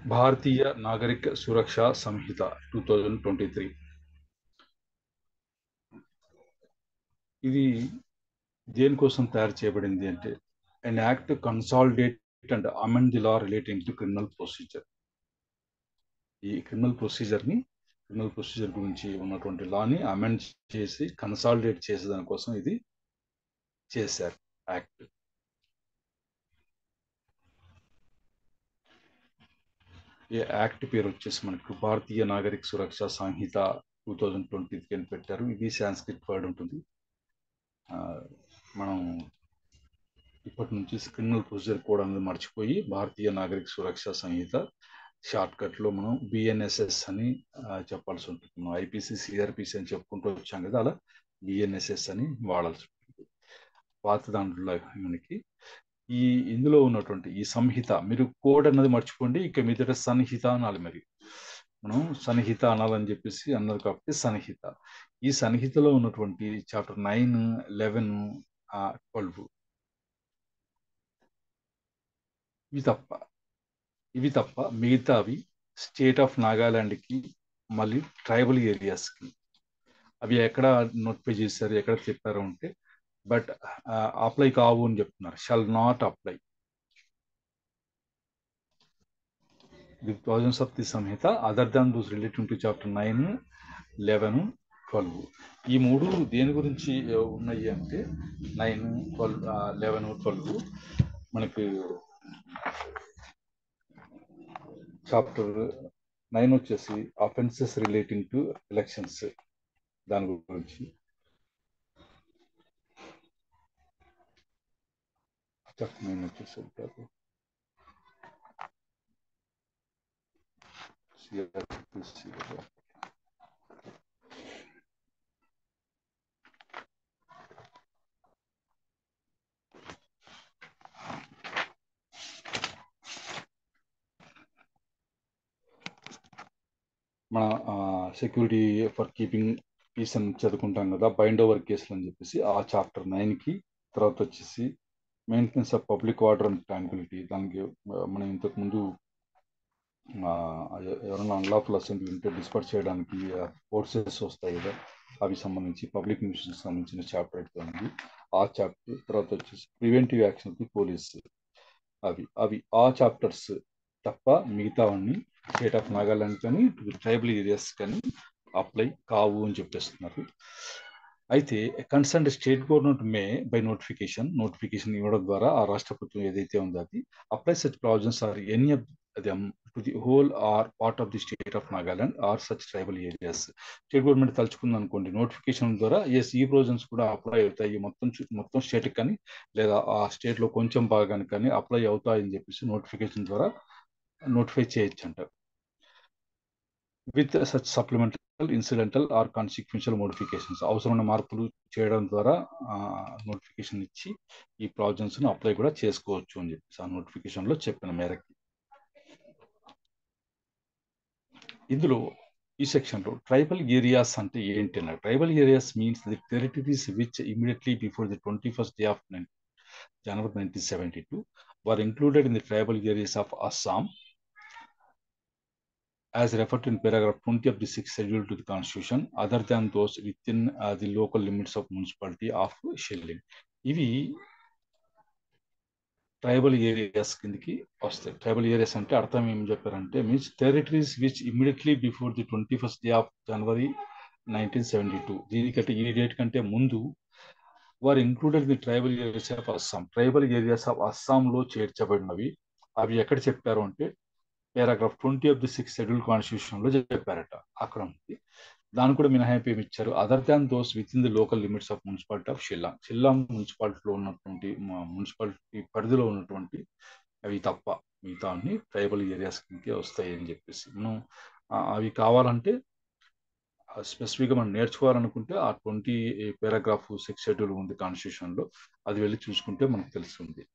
భారతీయ Nagarik Suraksha Sanhita two thousand twenty three ఇది దేనికోసం తయారు చేయబడింది అంటే and act consolidate and amend the law relating to criminal procedure ఈ క్రిమినల్ ప్రొసీజర్ని క్రిమినల్ ప్రొసీజర్ గురించి ఉన్నటువంటి లాని అమెండ్ చేసి కన్సాలిడేట్ చేసే దానికోసం ఇది చేశారు యాక్ట్ ఈ యాక్ట్ పేరు వచ్చేసి మనకు Bharatiya Nagarik Suraksha Sanhita two thousand twenty అని పెట్టారు ఇది సాంస్క్రిట్ వర్డ్ ఉంటుంది మనం ఇప్పటి నుంచి క్రిమినల్ ప్రొసీజర్ కోడ్ అనేది మర్చిపోయి భారతీయ నాగరిక సురక్ష సంహిత షార్ట్ కట్లో మనం బిఎన్ఎస్ఎస్ అని చెప్పాల్సి ఉంటుంది మనం ఐపీసీ సిఆర్పిసి అని చెప్పుకుంటూ వచ్చాం కదా అలా బిఎన్ఎస్ఎస్ అని వాడాల్సి ఉంటుంది పాత దాంట్లో మనకి ఈ ఇందులో ఉన్నటువంటి ఈ సంహిత మీరు కోడ్ అన్నది మర్చిపోండి ఇక మీదట సన్హిత అనాలి మరి మనం సన్హిత అనాలని చెప్పేసి అన్నారు కాబట్టి సన్హిత ఈ సన్హితలో ఉన్నటువంటి చాప్టర్ నైన్ లెవెన్ ట్వెల్వ్ ఇవి తప్ప ఇవి తప్ప మిగతావి స్టేట్ ఆఫ్ నాగాలాండ్కి మళ్ళీ ట్రైబల్ ఏరియాస్కి అవి ఎక్కడ నోటిఫై చేశారు ఎక్కడ చెప్పారు అంటే బట్ అప్లై కావు అని చెప్తున్నారు shall not apply the provisions of the Sanhita other than those relative to chapter nine eleven twelve ఈ మూడు దేని గురించి ఉన్నాయి అంటే నైన్ ట్వెల్వ్ లెవెన్ ట్వెల్వ్ మనకు చాప్టర్ నైన్ వచ్చేసి అఫెన్సెస్ రిలేటింగ్ టు ఎలక్షన్స్ దాని గురించి చాప్టర్ నైన్ వచ్చేసి ఉంటారు మన సెక్యూరిటీ ఫర్ కీపింగ్ పీస్ అని చదువుకుంటాం కదా బైండ్ ఓవర్ కేసులు అని చెప్పేసి ఆ చాప్టర్ నైన్కి తర్వాత వచ్చేసి maintenance of public order and tranquility దానికి మనం ఇంతకుముందు ఎవరైనా అన్లాఫుల్ అసెంబ్లీ ఉంటే డిస్పర్స్ చేయడానికి ఫోర్సెస్ వస్తాయి కదా అవి సంబంధించి పబ్లిక్ న్యూసెన్స్ సంబంధించిన చాప్టర్ అయితే ఉంది ఆ చాప్టర్ తర్వాత వచ్చేసి ప్రివెంటివ్ యాక్షన్ ది పోలీస్ అవి అవి ఆ చాప్టర్స్ తప్ప మిగతావన్నీ స్టేట్ ఆఫ్ నాగాలాండ్ కానీ ట్రైబల్ ఏరియాస్ కానీ అప్లై కావు అని చెప్పేస్తున్నారు అయితే concern state government may by notification notification ఇవ్వడం ద్వారా ఆ రాష్ట్ర ప్రభుత్వం ఏదైతే ఉందో అది apply such provisions or any to the whole or part of the state of Nagaland or such tribal areas state government తలుచుకుంది అనుకోండి నోటిఫికేషన్ ద్వారా ఎస్ ఈ ప్రొవిజన్స్ కూడా అప్లై అవుతాయి మొత్తం మొత్తం స్టేట్కి కానీ లేదా ఆ స్టేట్లో కొంచెం భాగానికి కానీ అప్లై అవుతాయని చెప్పేసి నోటిఫికేషన్ ద్వారా నోటిఫై చేయొచ్చు అంటారు with such supplemental incidental or consequential modifications అవసరమైన మార్పులు చేయడం ద్వారా నోటిఫికేషన్ ఇచ్చి ఈ ప్రావిజన్స్ను అప్లై కూడా చేసుకోవచ్చు అని చెప్పేసి ఆ నోటిఫికేషన్లో చెప్పిన మేరకి ఇందులో ఈ సెక్షన్లో ట్రైబల్ ఏరియాస్ అంటే ఏంటి అన్నారు tribal areas means the territories which immediately before the twenty first day of January nineteen seventy two were included in the tribal areas of Assam as referred in paragraph 20 of the sixth schedule to the constitution other than those within uh, the local limits of municipality of Shilling. ఇవి tribal areas కిందకి వస్తాయి tribal areas అంటే అర్థం ఏం చెప్పారంటే means territories which immediately before the twenty first day of January nineteen seventy two దీనికంటే ఈ date కంటే ముందు వారు included the tribal areas of Assam tribal areas of అస్సాంలో చేర్చబడినవి అవి ఎక్కడ చెప్పారు అంటే paragraph twenty of the six schedule కాన్స్టిట్యూషన్లో చెప్పారట అక్కడ ఉంది దాని కూడా మినహాయింపు ఏమి ఇచ్చారు other than those with in the local limits of municipality of Shillong Shillong మున్సిపాలిటీలో ఉన్నటువంటి మున్సిపాలిటీ పరిధిలో ఉన్నటువంటి అవి తప్ప మిగతా అన్ని ట్రైబల్ ఏరియాస్ కిందకే వస్తాయి అని చెప్పేసి మనం అవి కావాలంటే స్పెసిఫిక్గా మనం నేర్చుకోవాలనుకుంటే ఆ ట్వంటీ పారాగ్రాఫ్ సిక్స్ షెడ్యూల్ ఉంది కాన్స్టిట్యూషన్లో అది వెళ్ళి చూసుకుంటే మనకు తెలుస్తుంది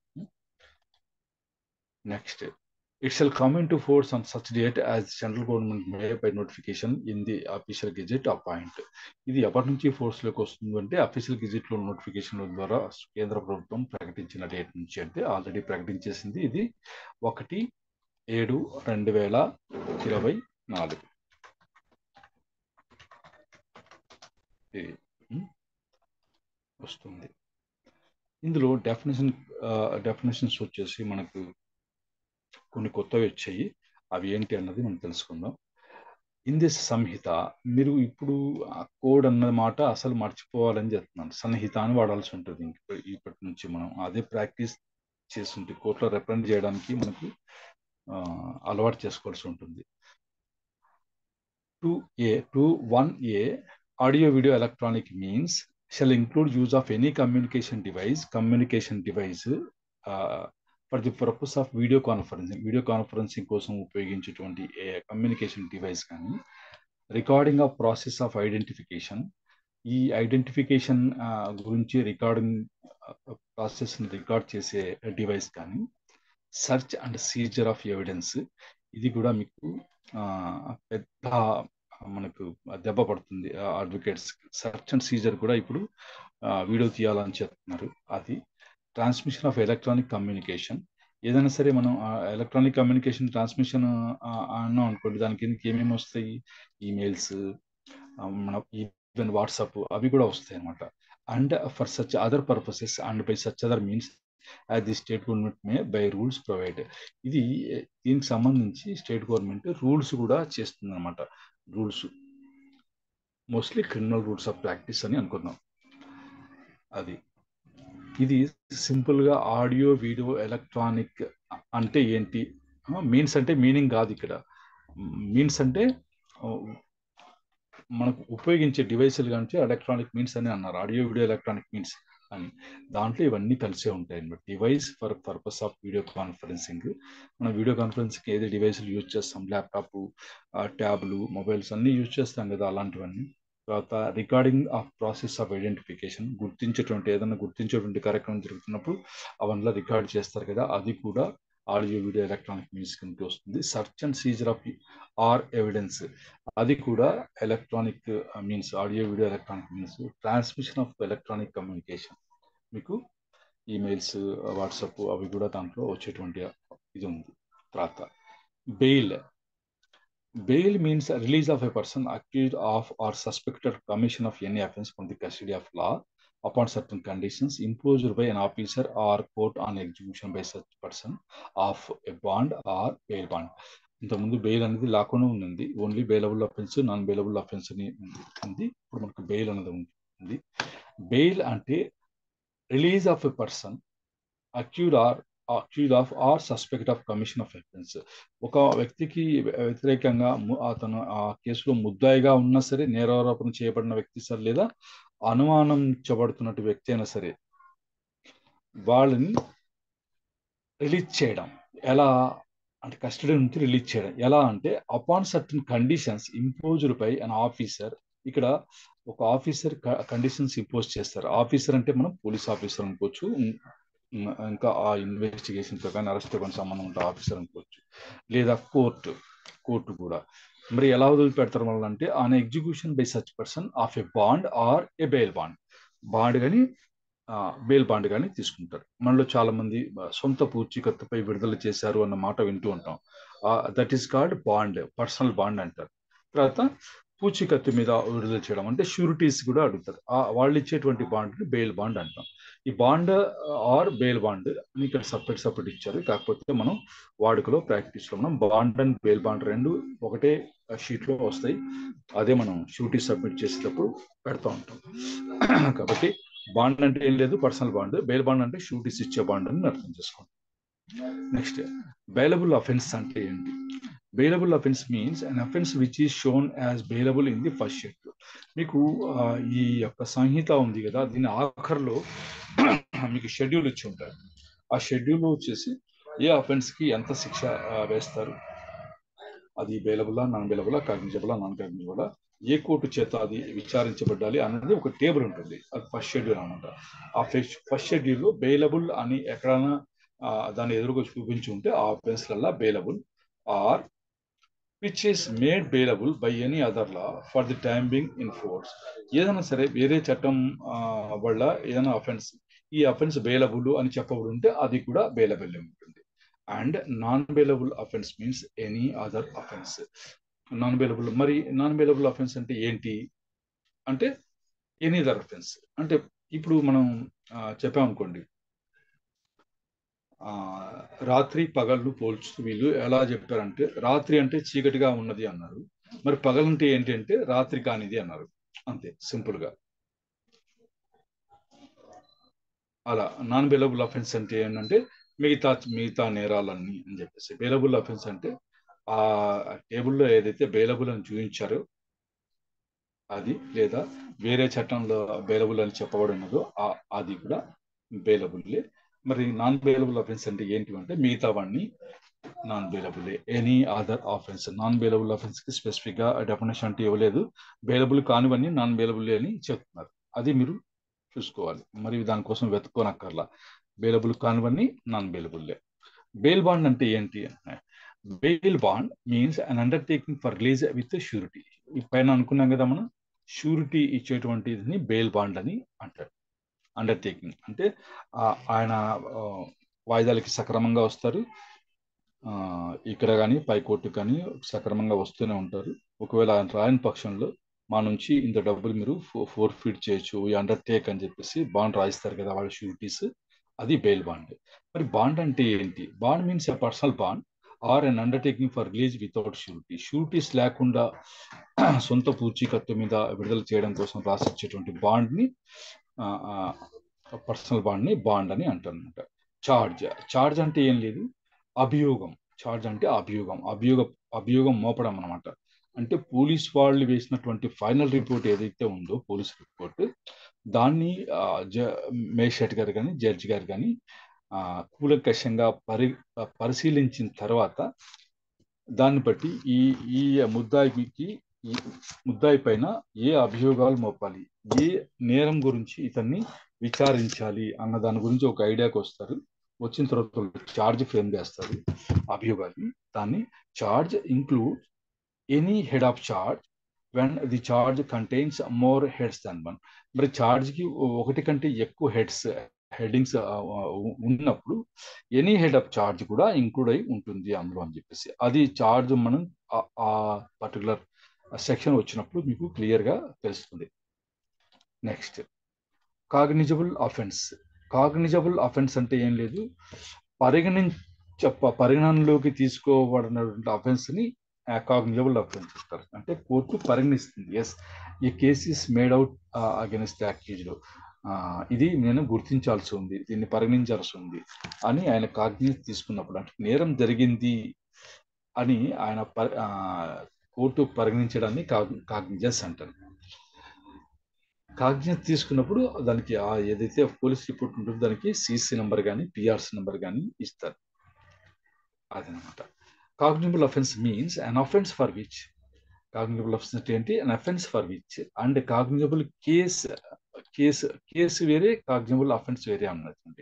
next it shall come into force on such date as central government may by notification in the official gazette appoint ఇది ఎప్పటి నుంచి ఫోర్స్ లోకి వస్తుంది అంటే అఫీషియల్ గెజెట్ లో నోటిఫికేషన్ ద్వారా కేంద్ర ప్రభుత్వం ప్రకటించిన డేట్ నుంచి అంటే ఆల్రెడీ ప్రకటించేసింది ఇది ఒకటి ఏడు రెండు వేల ఇరవై నాలుగు ఇది ఉమ్, వస్తుంది ఇందులో డెఫినేషన్ డెఫినేషన్స్ వచ్చేసి మనకు కొన్ని కొత్తవి వచ్చాయి అవి ఏంటి అన్నది మనం తెలుసుకుందాం ఇన్ దిస్ సంహిత మీరు ఇప్పుడు ఆ కోడ్ అన్న మాట అసలు మర్చిపోవాలని చెప్తున్నాను సంహిత అని వాడాల్సి ఉంటుంది ఇంక ఇప్పటి నుంచి మనం అదే ప్రాక్టీస్ చేస్తుంటే కోర్టులో రిప్రజెంట్ చేయడానికి మనకు ఆ, అలవాటు చేసుకోవాల్సి ఉంటుంది two A two one A audio video electronic means shall include use of any communication device communication device for the purpose of video conferencing video conferencing కోసం ఉపయోగించేటువంటి ఏ కమ్యూనికేషన్ డివైస్ కానీ recording of process of identification ఈ identification గురించి recording process record చేసే device కానీ search and seizure of evidence ఇది కూడా మీకు ఆ, పెద్ద మనకు దెబ్బ పడుతుంది అడ్వకేట్స్ సర్చ్ అండ్ సీజర్ కూడా ఇప్పుడు ఆ, వీడియో తీయాలని చెప్తున్నారు అది ట్రాన్స్మిషన్ ఆఫ్ ఎలక్ట్రానిక్ కమ్యూనికేషన్ ఏదైనా సరే మనం ఎలక్ట్రానిక్ కమ్యూనికేషన్ ట్రాన్స్మిషన్ అన్నాం అనుకోండి దాని కిందకి ఏమేమి వస్తాయి ఈమెయిల్స్ మన ఈవెన్ వాట్సాప్ అవి కూడా వస్తాయి అనమాట and for such other purposes and by such other means as the state government may by rules provide ఇది దీనికి సంబంధించి స్టేట్ గవర్నమెంట్ రూల్స్ కూడా చేస్తుంది అనమాట rules mostly criminal rules of practice అని అనుకుందాం అది ఇది సింపుల్ గా ఆడియో వీడియో ఎలక్ట్రానిక్ అంటే ఏంటి మీన్స్ అంటే మీనింగ్ కాదు ఇక్కడ మీన్స్ అంటే ఆ, మనకు ఉపయోగించే డివైసులు కానీ ఎలక్ట్రానిక్ మీన్స్ అని అన్నారు ఆడియో వీడియో ఎలక్ట్రానిక్ మీన్స్ అని దాంట్లో ఇవన్నీ కలిసే ఉంటాయి అనమాట device for purpose of video conferencing మనం వీడియో కాన్ఫరెన్సింగ్ ఏది డివైసులు యూజ్ చేస్తాం ల్యాప్టాప్ ట్యాబ్లు మొబైల్స్ అన్నీ యూజ్ చేస్తాం కదా అలాంటివన్నీ తర్వాత recording of process of identification గుర్తించేటువంటి ఏదైనా గుర్తించేటువంటి కార్యక్రమం జరుగుతున్నప్పుడు అవన్నీ రికార్డ్ చేస్తారు కదా అది కూడా ఆడియో వీడియో ఎలక్ట్రానిక్ మీన్స్ కిందకి వస్తుంది search and seizure of or evidence అది కూడా electronic means audio video electronic means transmission of electronic communication మీకు ఈమెయిల్స్ వాట్సాప్ అవి కూడా దాంట్లో వచ్చేటువంటి ఇది ఉంది తర్వాత bail bail means release of a person accused of or suspected commission of any offence from the custody of law upon certain conditions imposed by an officer or court on execution by such person of a bond or bail bond ఇంతకుముందు bail అనేది లేకుండా ఉంది only bailable offence non bailable offence అని ఉంది ఇప్పుడు మనకు bail అనేది ఉంటుంది బెయిల్ అంటే release of a person accused or accused of or suspect of commission of offence ఒక వ్యక్తికి వ్యతిరేకంగా ము- అతను ఆ కేసులో ముద్దాయిగా ఉన్నా సరే నేరారోపణ చేయబడిన వ్యక్తి సార్ లేదా అనుమానించబడుతున్నట్టు వ్యక్తి అయినా సరే వాళ్ళని రిలీజ్ చేయడం ఎలా అంటే కస్టడీ నుంచి రిలీజ్ చేయడం ఎలా అంటే upon certain conditions imposed by an officer ఇక్కడ ఒక ఆఫీసర్ కండిషన్స్ ఇంపోజ్ చేస్తారు ఆఫీసర్ అంటే మనం పోలీస్ ఆఫీసర్ అనుకోవచ్చు ఇం- ఇం- ఇంకా ఆ ఇన్వెస్టిగేషన్ తో కానీ అరెస్ట్ కానీ సంబంధం ఉంటే ఆఫీసర్ అనుకోవచ్చు లేదా కోర్టు కోర్టు కూడా మరి ఎలా వదిలిపెడతారు వాళ్ళు అంటే on execution by such person of a bond or a bail bond bond కానీ బెయిల్ బాండ్ కానీ తీసుకుంటారు మనలో చాలా మంది ఆ, సొంత పూచీకత్తుపై విడుదల చేశారు అన్న మాట వింటూ ఉంటాం that is called bond personal bond అంటారు తర్వాత పూచీకత్తు మీద విడుదల చేయడం అంటే షూరిటీస్ కూడా అడుగుతారు ఆ వాళ్ళు ఇచ్చేటువంటి బాండ్ బెయిల్ బాండ్ అంటాం ఈ బాండ్ ఆర్ బెయిల్ బాండ్ అని ఇక్కడ సపరేట్ సపరేట్ ఇచ్చారు కాకపోతే మనం వాడుకలో ప్రాక్టీస్ లో మనం బాండ్ అండ్ బెయిల్ బాండ్ రెండు ఒకటే షీట్ లో వస్తాయి అదే మనం షూరిటీ సబ్మిట్ చేసేటప్పుడు పెడతా ఉంటాం కాబట్టి బాండ్ అంటే ఏం లేదు పర్సనల్ బాండ్ బెయిల్ బాండ్ అంటే షూరిటీస్ ఇచ్చే బాండ్ అని అర్థం చేసుకోండి నెక్స్ట్ బెయిలబుల్ అఫెన్స్ అంటే ఏంటి bailable offence means an offence which is shown as bailable in the first schedule మీకు ఆ, ఈ యొక్క సంహిత ఉంది కదా దీని ఆఖరిలో మీకు షెడ్యూల్ ఇచ్చి ఉంటారు ఆ షెడ్యూల్ వచ్చేసి ఏ అఫెన్స్ కి ఎంత శిక్ష ఆ, వేస్తారు అది బెయిలబులా నాన్ బెయిలబులా కాగ్నిజబులా నాన్ కాగ్నిజబులా ఏ కోర్టు చేత అది విచారించబడాలి అనేది ఒక టేబుల్ ఉంటుంది అది ఫస్ట్ షెడ్యూల్ అనమాట ఆ ఫస్ట్ ఫస్ట్ షెడ్యూల్లో బెయిలబుల్ అని ఎక్కడైనా ఆ, దాన్ని ఎదురుగా చూపించి ఉంటే ఆ అఫెన్స్లల్లా bailable or which is made bailable by any other law for the time being in force ఏదైనా సరే వేరే చట్టం ఆ, వల్ల ఏదైనా అఫెన్స్ ఈ అఫెన్స్ బెయిలబుల్ అని చెప్పబడి ఉంటే అది కూడా బెయిలబుల్ ఉంటుంది and non bailable offence means any other offence non bailable మరి నాన్ బెయిలబుల్ అఫెన్స్ అంటే ఏంటి అంటే ఎనీ అదర్ అఫెన్స్ అంటే ఇప్పుడు మనం చెప్పామనుకోండి రాత్రి పగళ్ళు పోల్చుతూ వీళ్ళు ఎలా చెప్పారంటే రాత్రి అంటే చీకటిగా ఉన్నది అన్నారు మరి పగలంటే ఏంటి అంటే రాత్రి కానిది అన్నారు అంతే సింపుల్ గా అలా నాన్ బెయిలబుల్ అఫెన్స్ అంటే ఏంటంటే మిగతా మిగతా నేరాలన్నీ అని చెప్పేసి బెయిలబుల్ అఫెన్స్ అంటే ఆ టేబుల్లో ఏదైతే బెయిలబుల్ అని చూపించారో అది లేదా వేరే చట్టంలో బెయిలబుల్ అని చెప్పబడి ఉన్నదో అది కూడా బెయిలబుల్లే మరి నాన్ బెయిలబుల్ అఫెన్స్ అంటే ఏంటి అంటే మిగతావన్నీ non bailable any other offence non bailable offence కి స్పెసిఫిక్ గా డెఫినేషన్ అంటే ఇవ్వలేదు బెయిలబుల్ కానివన్నీ నాన్ బెయిలబుల్ అని చెప్తున్నారు అది మీరు చూసుకోవాలి మరి దానికోసం వెతుక్కోనక్కర్లా బెయిలబుల్ కానివన్నీ నాన్ బెయిలబుల్లే బెయిల్ బాండ్ అంటే ఏంటి bail bond means an undertaking for release with surety ఈ పైన అనుకున్నాం కదా మనం షూరిటీ ఇచ్చేటువంటిది బెయిల్ బాండ్ అని అంటారు అండర్టేకింగ్ అంటే ఆయన వాయిదాలకి సక్రమంగా వస్తారు ఇక్కడ కానీ పైకోర్టు కానీ సక్రమంగా వస్తూనే ఉంటారు ఒకవేళ ఆయన రాయని పక్షంలో మా నుంచి ఇంత డబ్బులు మీరు ఫోర్ ఫీట్ చేయొచ్చు ఈ అండర్టేక్ అని చెప్పేసి బాండ్ రాయిస్తారు కదా వాళ్ళ షూరిటీస్ అది బెయిల్ బాండ్ మరి బాండ్ అంటే ఏంటి bond means a personal bond or an undertaking for release without surety sureties లేకుండా సొంత పూచీకత్తు మీద విడుదల చేయడం కోసం రాసిచ్చేటువంటి బాండ్ని పర్సనల్ బాండ్ని బాండ్ అని అంటారనమాట చార్జ్ చార్జ్ అంటే ఏం లేదు అభియోగం చార్జ్ అంటే అభియోగం అభియోగ అభియోగం మోపడం అనమాట అంటే పోలీస్ వాళ్ళు వేసినటువంటి ఫైనల్ రిపోర్ట్ ఏదైతే ఉందో పోలీస్ రిపోర్ట్ దాన్ని మేజిస్ట్రేట్ గారు కానీ జడ్జి గారు కానీ కూలంకషంగా పరి పరిశీలించిన తర్వాత దాన్ని బట్టి ఈ ఈ ముద్దాయికి ఈ ముద్దాయి పైన ఏ అభియోగాలు మోపాలి ఏ నేరం గురించి ఇతన్ని విచారించాలి అన్న దాని గురించి ఒక ఐడియాకి వస్తారు వచ్చిన తర్వాత చార్జ్ ఫ్రేమ్ చేస్తారు అభియోగాన్ని దాన్ని charge include any head of charge when the charge contains more heads than one మరి చార్జ్కి ఒకటి కంటే ఎక్కువ హెడ్స్ హెడ్డింగ్స్ ఉన్నప్పుడు ఎనీ హెడ్ ఆఫ్ చార్జ్ కూడా ఇంక్లూడ్ అయి ఉంటుంది అందులో అని చెప్పేసి అది చార్జ్ మనం ఆ పర్టికులర్ సెక్షన్ వచ్చినప్పుడు మీకు క్లియర్గా తెలుస్తుంది next cognizable offence cognizable offence అంటే ఏం లేదు పరిగణించ పరిగణనలోకి తీసుకోబడినటువంటి అఫెన్స్ని కాగ్నిజబుల్ అఫెన్స్ ఇస్తారు అంటే కోర్టు పరిగణిస్తుంది ఎస్ ఈ case is made out against accused ఇది నేను గుర్తించాల్సి ఉంది దీన్ని పరిగణించాల్సి ఉంది అని ఆయన కాగ్నిజ్ తీసుకున్నప్పుడు అంటే నేరం జరిగింది అని ఆయన కోర్టు పరిగణించడాన్ని కాగ్నిజెన్స్ అంటారు కాగ్నిజ్ తీసుకున్నప్పుడు దానికి ఏదైతే పోలీస్ రిపోర్ట్ ఉంటుందో దానికి సిసి నెంబర్ కానీ పిఆర్సి నెంబర్ కానీ ఇస్తారు అదనమాట cognizable offence means an offence for which cognizable offence ఏంటి an offence for which and cognizable case case case వేరే కాగ్నిబుల్ అఫెన్స్ వేరే అన్నది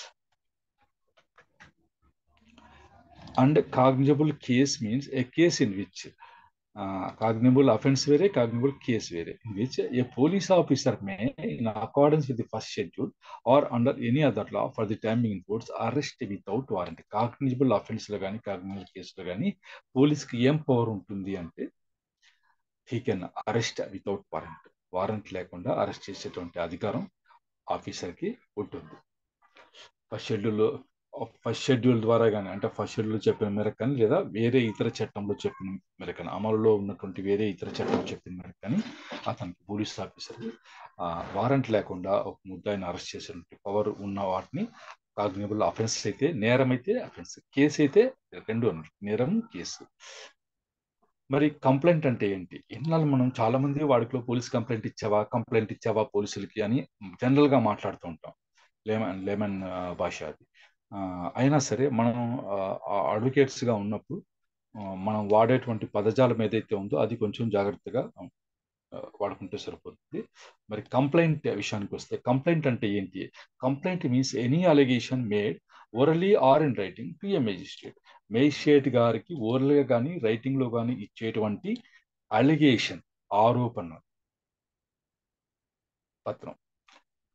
and cognizable case means a case in which cognizable offence వేరే cognizable case వేరే in which a police officer may in accordance with the first schedule or under any other law for the timing in courts arrest without warrant cognizable offence లో కానీ కాగ్నిబుల్ కేసులో కానీ పోలీస్కి ఏం power ఉంటుంది అంటే he can arrest without warrant warrant లేకుండా arrest చేసేటువంటి అధికారం ఆఫీసర్కి ఉంటుంది ఫస్ట్ షెడ్యూల్ ఫస్ట్ షెడ్యూల్ ద్వారా కానీ అంటే ఫస్ట్ షెడ్యూల్ చెప్పిన మేరకు కానీ లేదా వేరే ఇతర చట్టంలో చెప్పిన మేరకు కానీ అమలులో ఉన్నటువంటి వేరే ఇతర చట్టం చెప్పిన మేరకు కానీ అతనికి పోలీస్ ఆఫీసర్ వారెంట్ లేకుండా ఒక ముద్దాయిని అరెస్ట్ చేసేటువంటి పవర్ ఉన్న వాటిని కాగ్నిబుల్ అఫెన్స్ అయితే నేరం అయితే అఫెన్స్ కేసు అయితే రెండు అన్నారు నేరం కేసు మరి కంప్లైంట్ అంటే ఏంటి ఎన్నాళ్ళు మనం చాలా మంది వాడిలో పోలీస్ కంప్లైంట్ ఇచ్చావా కంప్లైంట్ ఇచ్చావా పోలీసులకి అని జనరల్ గా మాట్లాడుతూ ఉంటాం లెమన్ లెమన్ భాష అది అయినా సరే మనం అడ్వకేట్స్ గా ఉన్నప్పుడు మనం వాడేటువంటి పదజాలం ఏదైతే ఉందో అది కొంచెం జాగ్రత్తగా వాడుకుంటే సరిపోతుంది మరి కంప్లైంట్ విషయానికి వస్తే కంప్లైంట్ అంటే ఏంటి complaint means any allegation made orally or in writing to a magistrate magistrate గారికి ఓరల్గా కానీ రైటింగ్లో కానీ ఇచ్చేటువంటి అలిగేషన్ ఆరోపణ పత్రం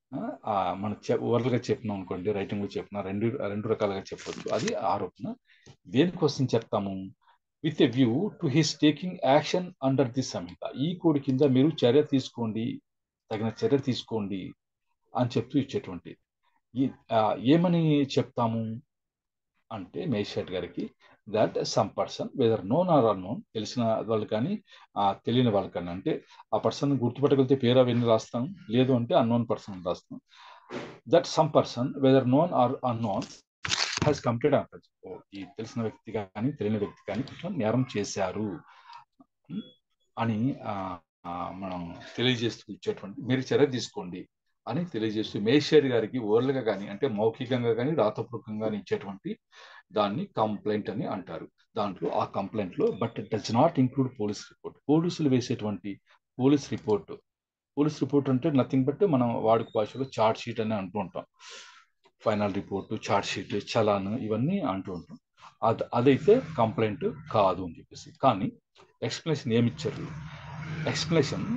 ఆ, మనం చె- oral గా చెప్పినాం అనుకోండి రైటింగ్ లో చెప్పిన రెండు రెండు రకాలుగా చెప్పొచ్చు అది ఆరోపణ దేనికోసం చెప్తాము with a view to his taking action under the Sanhita ఈ కోడ్ కింద మీరు చర్య తీసుకోండి తగిన చర్య తీసుకోండి అని చెప్తూ ఇచ్చేటువంటి ఈ ఆ, ఏమని చెప్తాము అంటే మేషట్ గారికి that some person whether known or unknown తెలిసిన వాళ్ళు కానీ ఆ, తెలియని వాళ్ళు కానీ అంటే ఆ పర్సన్ గుర్తుపట్టగలిగితే పేరు అవన్నీ రాస్తాం లేదు అంటే అన్నోన్ పర్సన్ రాస్తాం that some person whether known or unknown has complete offence ఈ తెలిసిన వ్యక్తి కానీ తెలియని వ్యక్తి కానీ కొంచెం నేరం చేశారు ఉమ్, అని ఆ, ఆ, మనం తెలియజేస్తూ ఇచ్చేటువంటి మీరు చర్య తీసుకోండి అని తెలియజేస్తూ మేషేర్ గారికి ఓరల్గా కానీ అంటే మౌఖికంగా కానీ రాతపూర్వకంగా కానీ ఇచ్చేటువంటి దాన్ని కంప్లైంట్ అని అంటారు దాంట్లో ఆ కంప్లైంట్ లో but it does not include police report పోలీసులు వేసేటువంటి పోలీస్ రిపోర్ట్ పోలీస్ రిపోర్ట్ అంటే నథింగ్ బట్ మనం వాడుక భాషలో చార్ట్ షీట్ అని అంటూ ఉంటాం final report charge sheet challan ఇవన్నీ అంటూ ఉంటాం అది అదైతే కంప్లైంట్ కాదు అని చెప్పేసి కానీ ఎక్స్ప్లెనేషన్ ఏమి ఇచ్చారు explanation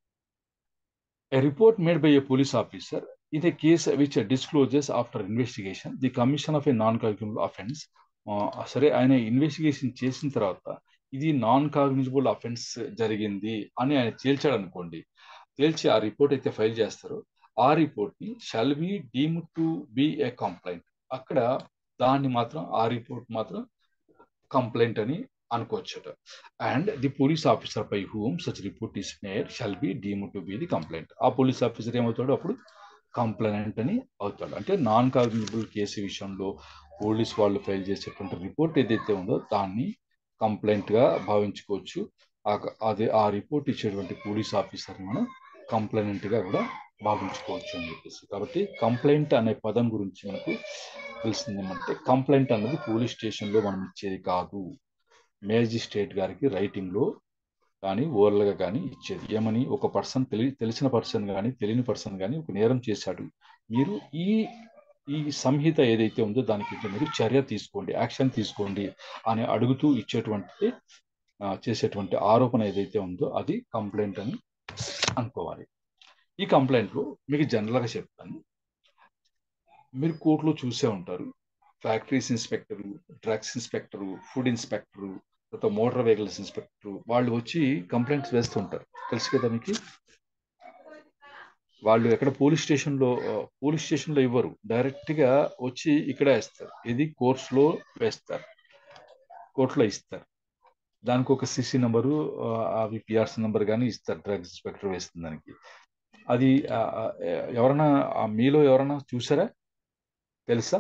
A report made by a police officer in a case which discloses after investigation the commission of a non-cognizable offense. Uh, సరే ఆయన ఇన్వెస్టిగేషన్ చేసిన తర్వాత ఇది నాన్ కాగ్నిజబుల్ అఫెన్స్ జరిగింది అని ఆయన తేల్చాడు అనుకోండి తేల్చి ఆ రిపోర్ట్ అయితే ఫైల్ చేస్తారో ఆ రిపోర్ట్ ని shall be deem to be a complaint అక్కడ దాన్ని మాత్రం ఆ రిపోర్ట్ మాత్రం కంప్లైంట్ అని అనుకోవచ్చట and the police officer by whom such report is made shall be deem to be the complaint ఆ పోలీస్ ఆఫీసర్ ఏమవుతాడు అప్పుడు కంప్లైంట్ అని అవుతాడు అంటే నాన్ కాగ్నిబుల్ కేసు విషయంలో పోలీస్ వాళ్ళు ఫైల్ చేసేటువంటి రిపోర్ట్ ఏదైతే ఉందో దాన్ని కంప్లైంట్ గా భావించుకోవచ్చు ఆ- అదే ఆ రిపోర్ట్ ఇచ్చేటువంటి పోలీస్ ఆఫీసర్ మనం కంప్లైంట్ గా కూడా భావించుకోవచ్చు అని చెప్పేసి కాబట్టి కంప్లైంట్ అనే పదం గురించి మనకు తెలిసింది ఏమంటే కంప్లైంట్ అన్నది పోలీస్ స్టేషన్ లో మనం ఇచ్చేది కాదు మేజిస్ట్రేట్ గారికి రైటింగ్ లో కానీ ఓరల్ గా కానీ ఇచ్చేది ఏమని ఒక పర్సన్ తెలి తెలిసిన పర్సన్ కానీ తెలియని పర్సన్ కానీ ఒక నేరం చేశాడు మీరు ఈ ఈ సంహిత ఏదైతే ఉందో దానికి ఇంకా మీరు చర్య తీసుకోండి యాక్షన్ తీసుకోండి అని అడుగుతూ ఇచ్చేటువంటి ఆ, చేసేటువంటి ఆరోపణ ఏదైతే ఉందో అది కంప్లైంట్ అని అనుకోవాలి ఈ కంప్లైంట్ లో మీకు జనరల్ గా చెప్తాను మీరు కోర్టులో చూసే ఉంటారు factories inspector drugs inspector food inspector తర్వాత మోటార్ వెహికల్స్ ఇన్స్పెక్టర్ వాళ్ళు వచ్చి కంప్లైంట్స్ వేస్తుంటారు తెలుసు కదా మీకు వాళ్ళు ఎక్కడ పోలీస్ స్టేషన్ లో పోలీస్ స్టేషన్ లో ఇవ్వరు డైరెక్ట్ గా వచ్చి ఇక్కడ వేస్తారు ఇది కోర్ట్స్ లో వేస్తారు కోర్టులో ఇస్తారు దానికి ఒక సిసి నంబరు అవి పిఆర్సీ నంబర్ కానీ ఇస్తారు డ్రగ్స్ ఇన్స్పెక్టర్ వేస్తుంది దానికి అది ఆ, ఆ, ఎవరైనా ఆ, మీలో ఎవరైనా చూసారా తెలుసా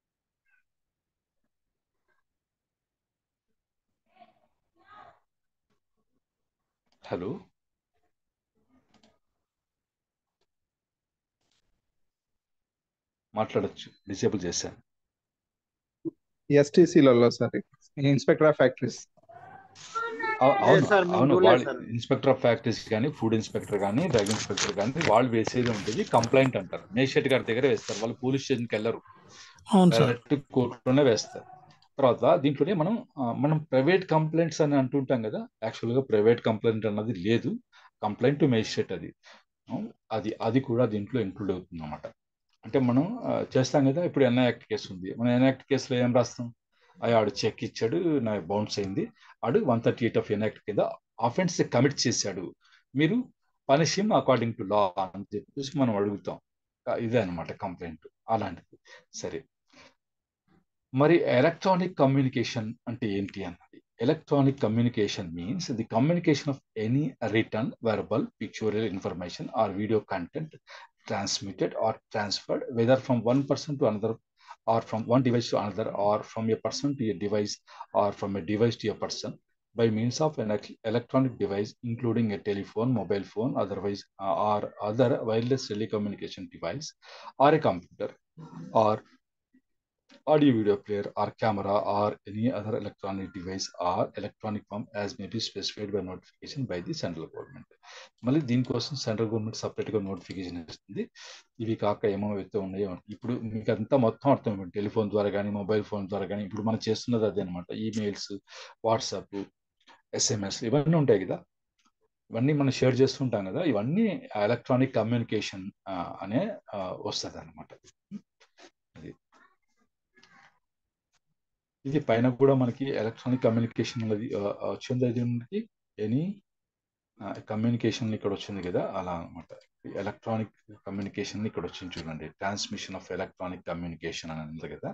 హలో మాట్లాడొచ్చు డిసేబుల్ చేశాను ఎస్టీసీలలో సార్ ఇన్స్పెక్టర్ ఆఫ్ ఫ్యాక్టరీస్ అవు- అవును సార్, మేము అవును చూడలేదు వాళ్ళు సార్. ఇన్స్పెక్టర్ ఆఫ్ ఫ్యాక్టరీస్ కానీ ఫుడ్ ఇన్స్పెక్టర్ కానీ డ్రగ్ ఇన్స్పెక్టర్ కానీ వాళ్ళు వేసేది ఉంటుంది కంప్లైంట్ అంటారు మేషెట్ గారి దగ్గర వేస్తారు వాళ్ళు పోలీస్ స్టేషన్కి వెళ్ళరు అవును సార్ డైరెక్ట్ కోర్టులోనే వేస్తారు తర్వాత దీంట్లోనే మనం ఆ, మనం ప్రైవేట్ కంప్లైంట్స్ అని అంటుంటాం కదా యాక్చువల్ గా ప్రైవేట్ కంప్లైంట్ అన్నది లేదు కంప్లైంట్ టు మేజిస్ట్రేట్ అది ఆ, అది అది కూడా దీంట్లో ఇంక్లూడ్ అవుతుంది అనమాట అంటే మనం ఆ, చేస్తాం కదా ఇప్పుడు ఎన్ఐ యాక్ట్ కేసు ఉంది మనం ఎన్ఐ యాక్ట్ కేసులో ఏం రాస్తాం అయ్యా ఆడు చెక్ ఇచ్చాడు నా బౌన్స్ అయింది ఆడు one thirty eight of N act కింద అఫెన్స్ కమిట్ చేశాడు మీరు punish him according to law అని చెప్పేసి మనం అడుగుతాం ఆ, ఇదే అనమాట కంప్లైంట్ అలాంటిది సరే మరి ఎలక్ట్రానిక్ కమ్యూనికేషన్ అంటే ఏంటి అన్నది electronic communication means the communication of any written verbal pictorial information or video content transmitted or transferred whether from one person to another or from one device to another or from a person to a device or from a device to a person by means of an elec- electronic device including a telephone mobile phone otherwise uh, or other wireless telecommunication device or a computer or audio video player or camera or any other electronic device or electronic form as may be specified by notification by the central government మళ్ళీ దీనికోసం central government separate గా notification ఇస్తుంది ఇవి కాక ఏమైతే ఉన్నాయో ఇప్పుడు మీకు అంతా మొత్తం అర్థం టెలిఫోన్ ద్వారా కానీ మొబైల్ ఫోన్ ద్వారా కానీ ఇప్పుడు మనం చేస్తున్నది అదే అనమాట ఈమెయిల్స్ వాట్సాప్ ఎస్ఎంఎస్ ఇవన్నీ ఉంటాయి కదా ఇవన్నీ మనం షేర్ చేస్తుంటాం కదా ఇవన్నీ ఎలక్ట్రానిక్ కమ్యూనికేషన్ అనే వస్తుంది అనమాట అది ఇది పైన కూడా మనకి ఎలక్ట్రానిక్ కమ్యూనికేషన్ అనేది వచ్చింది అది మనకి ఎనీ కమ్యూనికేషన్ ఇక్కడ వచ్చింది కదా అలా అనమాట ఎలక్ట్రానిక్ కమ్యూనికేషన్ ఇక్కడ వచ్చింది చూడండి ట్రాన్స్మిషన్ ఆఫ్ ఎలక్ట్రానిక్ కమ్యూనికేషన్ అని ఉంది కదా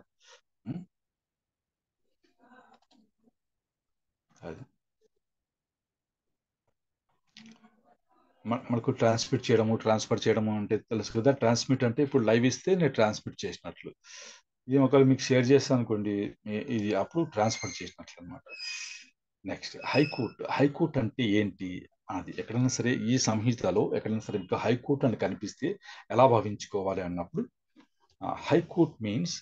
అది మనకు ట్రాన్స్మిట్ చేయడము ట్రాన్స్ఫర్ చేయడము అంటే తెలుసు కదా ట్రాన్స్మిట్ అంటే ఇప్పుడు లైవ్ ఇస్తే నేను ట్రాన్స్మిట్ చేసినట్లు ఇది ఒకవేళ మీకు షేర్ చేస్తాను అనుకోండి ఇది అప్పుడు ట్రాన్స్ఫర్ చేసినట్లు అనమాట నెక్స్ట్ హైకోర్టు హైకోర్టు అంటే ఏంటి అది ఎక్కడైనా సరే ఈ సంహితలో ఎక్కడైనా సరే మీకు హైకోర్టు అని కనిపిస్తే ఎలా భావించుకోవాలి అన్నప్పుడు high court means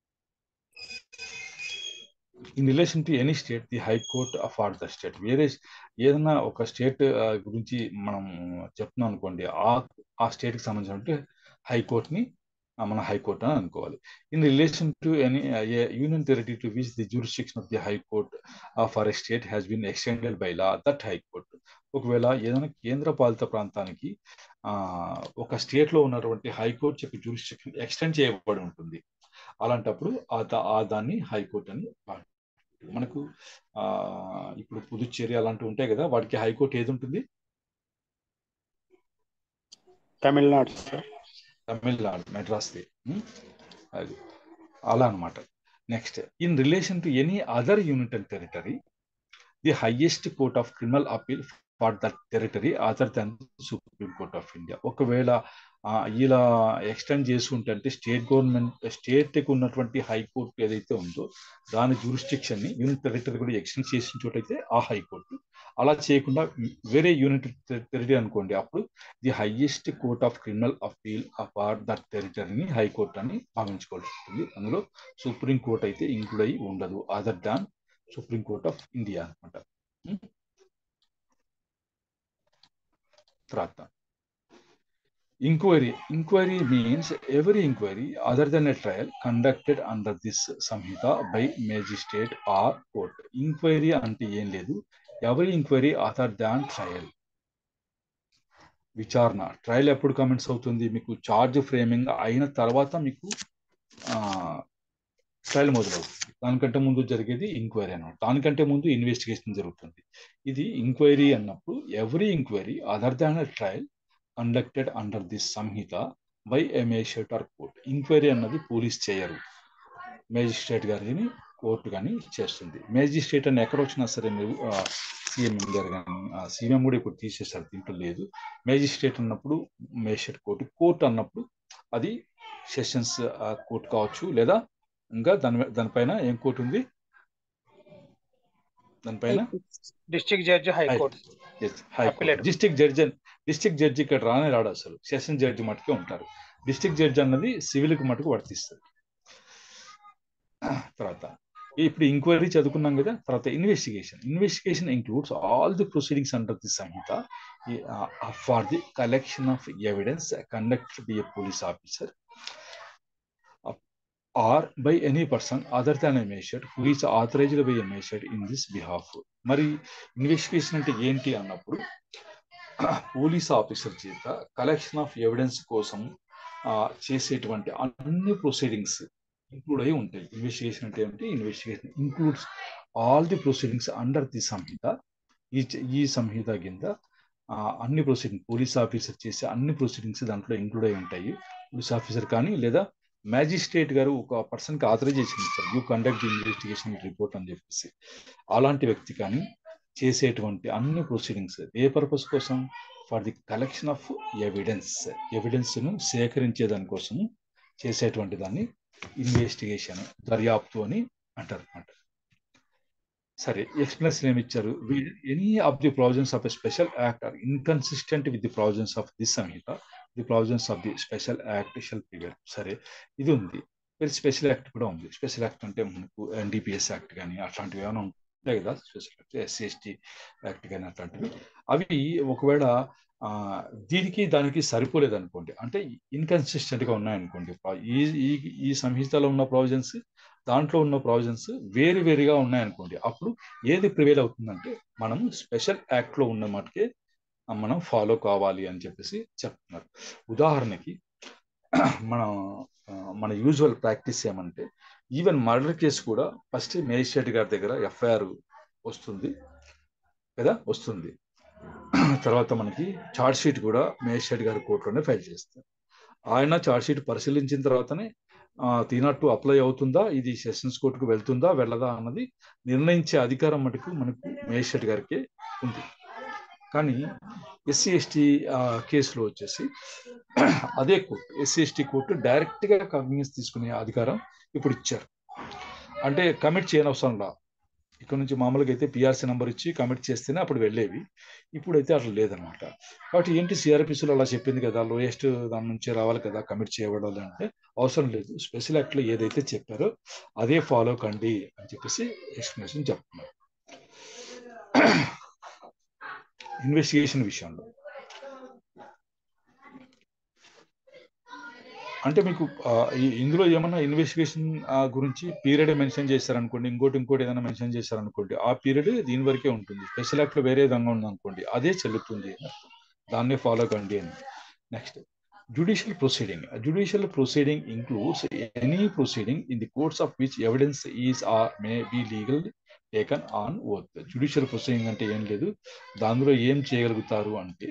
in relation to any state the high court for the state వేరే ఏదైనా ఒక స్టేట్ గురించి మనం చెప్తున్నాం అనుకోండి ఆ ఆ స్టేట్కి సంబంధించిన హైకోర్టుని మన హైకోర్టు అని అనుకోవాలి in relation to any union territory to which the jurisdiction of the high court for a state has been extended by law that high court ఒకవేళ ఏదైనా కేంద్ర పాలిత ప్రాంతానికి ఒక స్టేట్ లో ఉన్నటువంటి హైకోర్టు యొక్క జ్యూరిస్టిక్షన్ ఎక్స్టెండ్ చేయబడి ఉంటుంది అలాంటప్పుడు ఆ దాన్ని హైకోర్టు అని మనకు ఆ ఇప్పుడు పుదుచ్చేరి అలాంటివి ఉంటాయి కదా వాటికి హైకోర్టు ఏది ఉంటుంది తమిళనాడు సార్ తమిళనాడు మెడ్రాస్ది అది అలా అనమాట next in relation to any other unit and territory the highest court of criminal appeal for that territory other than supreme court of India ఒకవేళ ఇలా ఎక్స్టెండ్ చేసుకుంటే స్టేట్ గవర్నమెంట్ స్టేట్కి ఉన్నటువంటి హైకోర్టు ఏదైతే ఉందో దాని జ్యూరిస్టిక్షన్ ని యూనిట్ టెరిటరీ కూడా ఎక్స్టెండ్ చేసిన చోటైతే ఆ హైకోర్టు అలా చేయకుండా వేరే యూనిట్ టెరిటరీ అనుకోండి అప్పుడు the highest court of criminal appeal for that టెరిటరీని హైకోర్టు అని భావించుకోవాల్సి ఉంటుంది అందులో సుప్రీం కోర్ట్ అయితే ఇంక్లూడ్ అయి ఉండదు other than supreme court of India అనమాట తర్వాత inquiry inquiry means every inquiry other than a trial conducted under this samhita by magistrate or court inquiry అంటే ఏం లేదు ఎవరి ఇంక్వైరీ అదర్ దాన్ ట్రయల్ విచారణ ట్రయల్ ఎప్పుడు కమెంట్స్ అవుతుంది మీకు చార్జ్ ఫ్రేమింగ్ అయిన తర్వాత మీకు ట్రయల్ మొదలవుతుంది దానికంటే ముందు జరిగేది ఇంక్వైరీ అన్నమాట దానికంటే ముందు ఇన్వెస్టిగేషన్ జరుగుతుంది ఇది ఇంక్వైరీ అన్నప్పుడు every inquiry other than trial conducted under this Sanhita by a magistrate or court inquiry అన్నది పోలీస్ చేయరు మేజిస్ట్రేట్ గారిని కోర్టు కానీ చేస్తుంది మేజిస్ట్రేట్ అని ఎక్కడ వచ్చినా సరే మీరు సీఎం గారు కానీ సీఎం కూడా ఇప్పుడు తీసేసారు దీంట్లో లేదు మేజిస్ట్రేట్ అన్నప్పుడు మేజిస్ట్రేట్ కోర్టు కోర్టు అన్నప్పుడు అది సెషన్స్ కోర్టు కావచ్చు లేదా ఇంకా దాని దానిపైన ఏం కోర్టు ఉంది దానిపైన district judge high court high court district judge district judge ఇక్కడ రానే రాడు అసలు సెషన్ జడ్జి మటుకే ఉంటారు డిస్ట్రిక్ట్ జడ్జి అన్నది సివిల్కి మటుకు వర్తిస్తుంది తర్వాత ఇప్పుడు ఇంక్వైరీ చదువుకున్నాం కదా తర్వాత investigation investigation includes all the proceedings under the Sanhita for the collection of evidence conducted by a police officer or by any person other than a magistrate who is authorised by a magistrate in this behalf మరి investigation అంటే ఏంటి అన్నప్పుడు police officer చేత collection of evidence కోసం చేసేటువంటి అన్ని proceedings include అయి ఉంటాయి ఇన్వెస్టిగేషన్ అంటే ఏమిటి investigation includes all the proceedings under the Sanhita ఈ ఈ సంహిత కింద అన్ని ప్రొసీడింగ్ పోలీస్ ఆఫీసర్ చేసే అన్ని ప్రొసీడింగ్స్ దాంట్లో ఇంక్లూడ్ అయి ఉంటాయి పోలీస్ ఆఫీసర్ కానీ లేదా మ్యాజిస్ట్రేట్ గారు ఒక పర్సన్కి ఆథరైజేషన్ ఇస్తారు you conduct the investigation report అని చెప్పేసి అలాంటి వ్యక్తి కానీ చేసేటువంటి అన్ని ప్రొసీడింగ్స్ ఏ పర్పస్ కోసం for the collection of evidence ఎవిడెన్స్ను సేకరించే దానికోసం చేసేటువంటి దాన్ని ఇన్వెస్టిగేషన్ దర్యాప్తు అని అంటారు అనమాట సరే ఎక్స్ప్లెనేషన్ ఏమి ఇచ్చారు any of the provisions of a special act are inconsistent with the provisions of this Sanhita the provisions of the special act shall prevail సరే ఇది ఉంది మరి స్పెషల్ యాక్ట్ కూడా ఉంది స్పెషల్ యాక్ట్ అంటే మనకు ఎన్డిపిఎస్ యాక్ట్ కానీ అట్లాంటివి ఏమైనా ఉంటాయి కదా special act SC ST act కానీ అట్లాంటివి అవి ఒకవేళ దీనికి దానికి సరిపోలేదు అనుకోండి అంటే ఇన్కన్సిస్టెంట్ గా ఉన్నాయనుకోండి ఈ ఈ ఈ సంహితలో ఉన్న ప్రావిజన్స్ దాంట్లో ఉన్న ప్రావిజన్స్ వేరు వేరుగా ఉన్నాయనుకోండి అప్పుడు ఏది ప్రివేల్ అవుతుందంటే మనం స్పెషల్ యాక్ట్ లో ఉన్న మటుకే మనం ఫాలో కావాలి అని చెప్పేసి చెప్తున్నారు ఉదాహరణకి మన ఆ, మన యూజువల్ ప్రాక్టీస్ ఏమంటే ఈవెన్ మర్డర్ కేసు కూడా ఫస్ట్ మేజిస్ట్రేట్ గారి దగ్గర ఎఫ్ఐఆర్ వస్తుంది కదా వస్తుంది తర్వాత మనకి చార్జ్ షీట్ కూడా మేజిస్ట్రేట్ గారి కోర్టులోనే ఫైల్ చేస్తారు ఆయన చార్జ్ షీట్ పరిశీలించిన తర్వాతనే తీనట్టు అప్లై అవుతుందా ఇది సెషన్స్ కోర్టుకు వెళ్తుందా వెళ్ళదా అన్నది నిర్ణయించే అధికారం మటుకు మనకు మేజిస్ట్రేట్ గారికి ఉంది కానీ ఎస్సీ ఎస్టీ కేసులో వచ్చేసి అదే కోర్టు ఎస్సీ ఎస్టీ కోర్టు డైరెక్ట్గా కన్వీనియన్స్ తీసుకునే అధికారం ఇప్పుడు ఇచ్చారు అంటే కమిట్ చేయనవసరం లా ఇక్కడ నుంచి మామూలుగా అయితే పిఆర్సీ నెంబర్ ఇచ్చి కమిట్ చేస్తేనే అప్పుడు వెళ్ళేవి ఇప్పుడైతే అట్లా లేదనమాట కాబట్టి ఏంటి సిఆర్పిసిలో అలా చెప్పింది కదా లోయెస్ట్ దాని నుంచి రావాలి కదా కమిట్ చేయబడాలి అంటే అవసరం లేదు స్పెషల్ యాక్ట్లో ఏదైతే చెప్పారో అదే ఫాలో కండి అని చెప్పేసి ఎక్స్ప్లెనేషన్ చెప్తున్నారు ఇన్వెస్టిగేషన్ విషయంలో అంటే మీకు ఆ, ఈ- ఇందులో ఏమన్నా ఇన్వెస్టిగేషన్ గురించి పీరియడ్ మెన్షన్ చేశారనుకోండి ఇంకోటి ఇంకోటి ఏదైనా మెన్షన్ చేశారనుకోండి ఆ పీరియడ్ దీని వరకే ఉంటుంది స్పెషల్ యాక్ట్ లో వేరే విధంగా ఉంది అనుకోండి అదే చెల్లుతుంది అని అర్థం. దాన్నే ఫాలో కండి అని next judicial proceeding judicial proceeding includes any proceeding in the courts of which evidence is or may be legal taken on oath judicial proceeding అంటే ఏం లేదు దానిలో ఏం చేయగలుగుతారు అంటే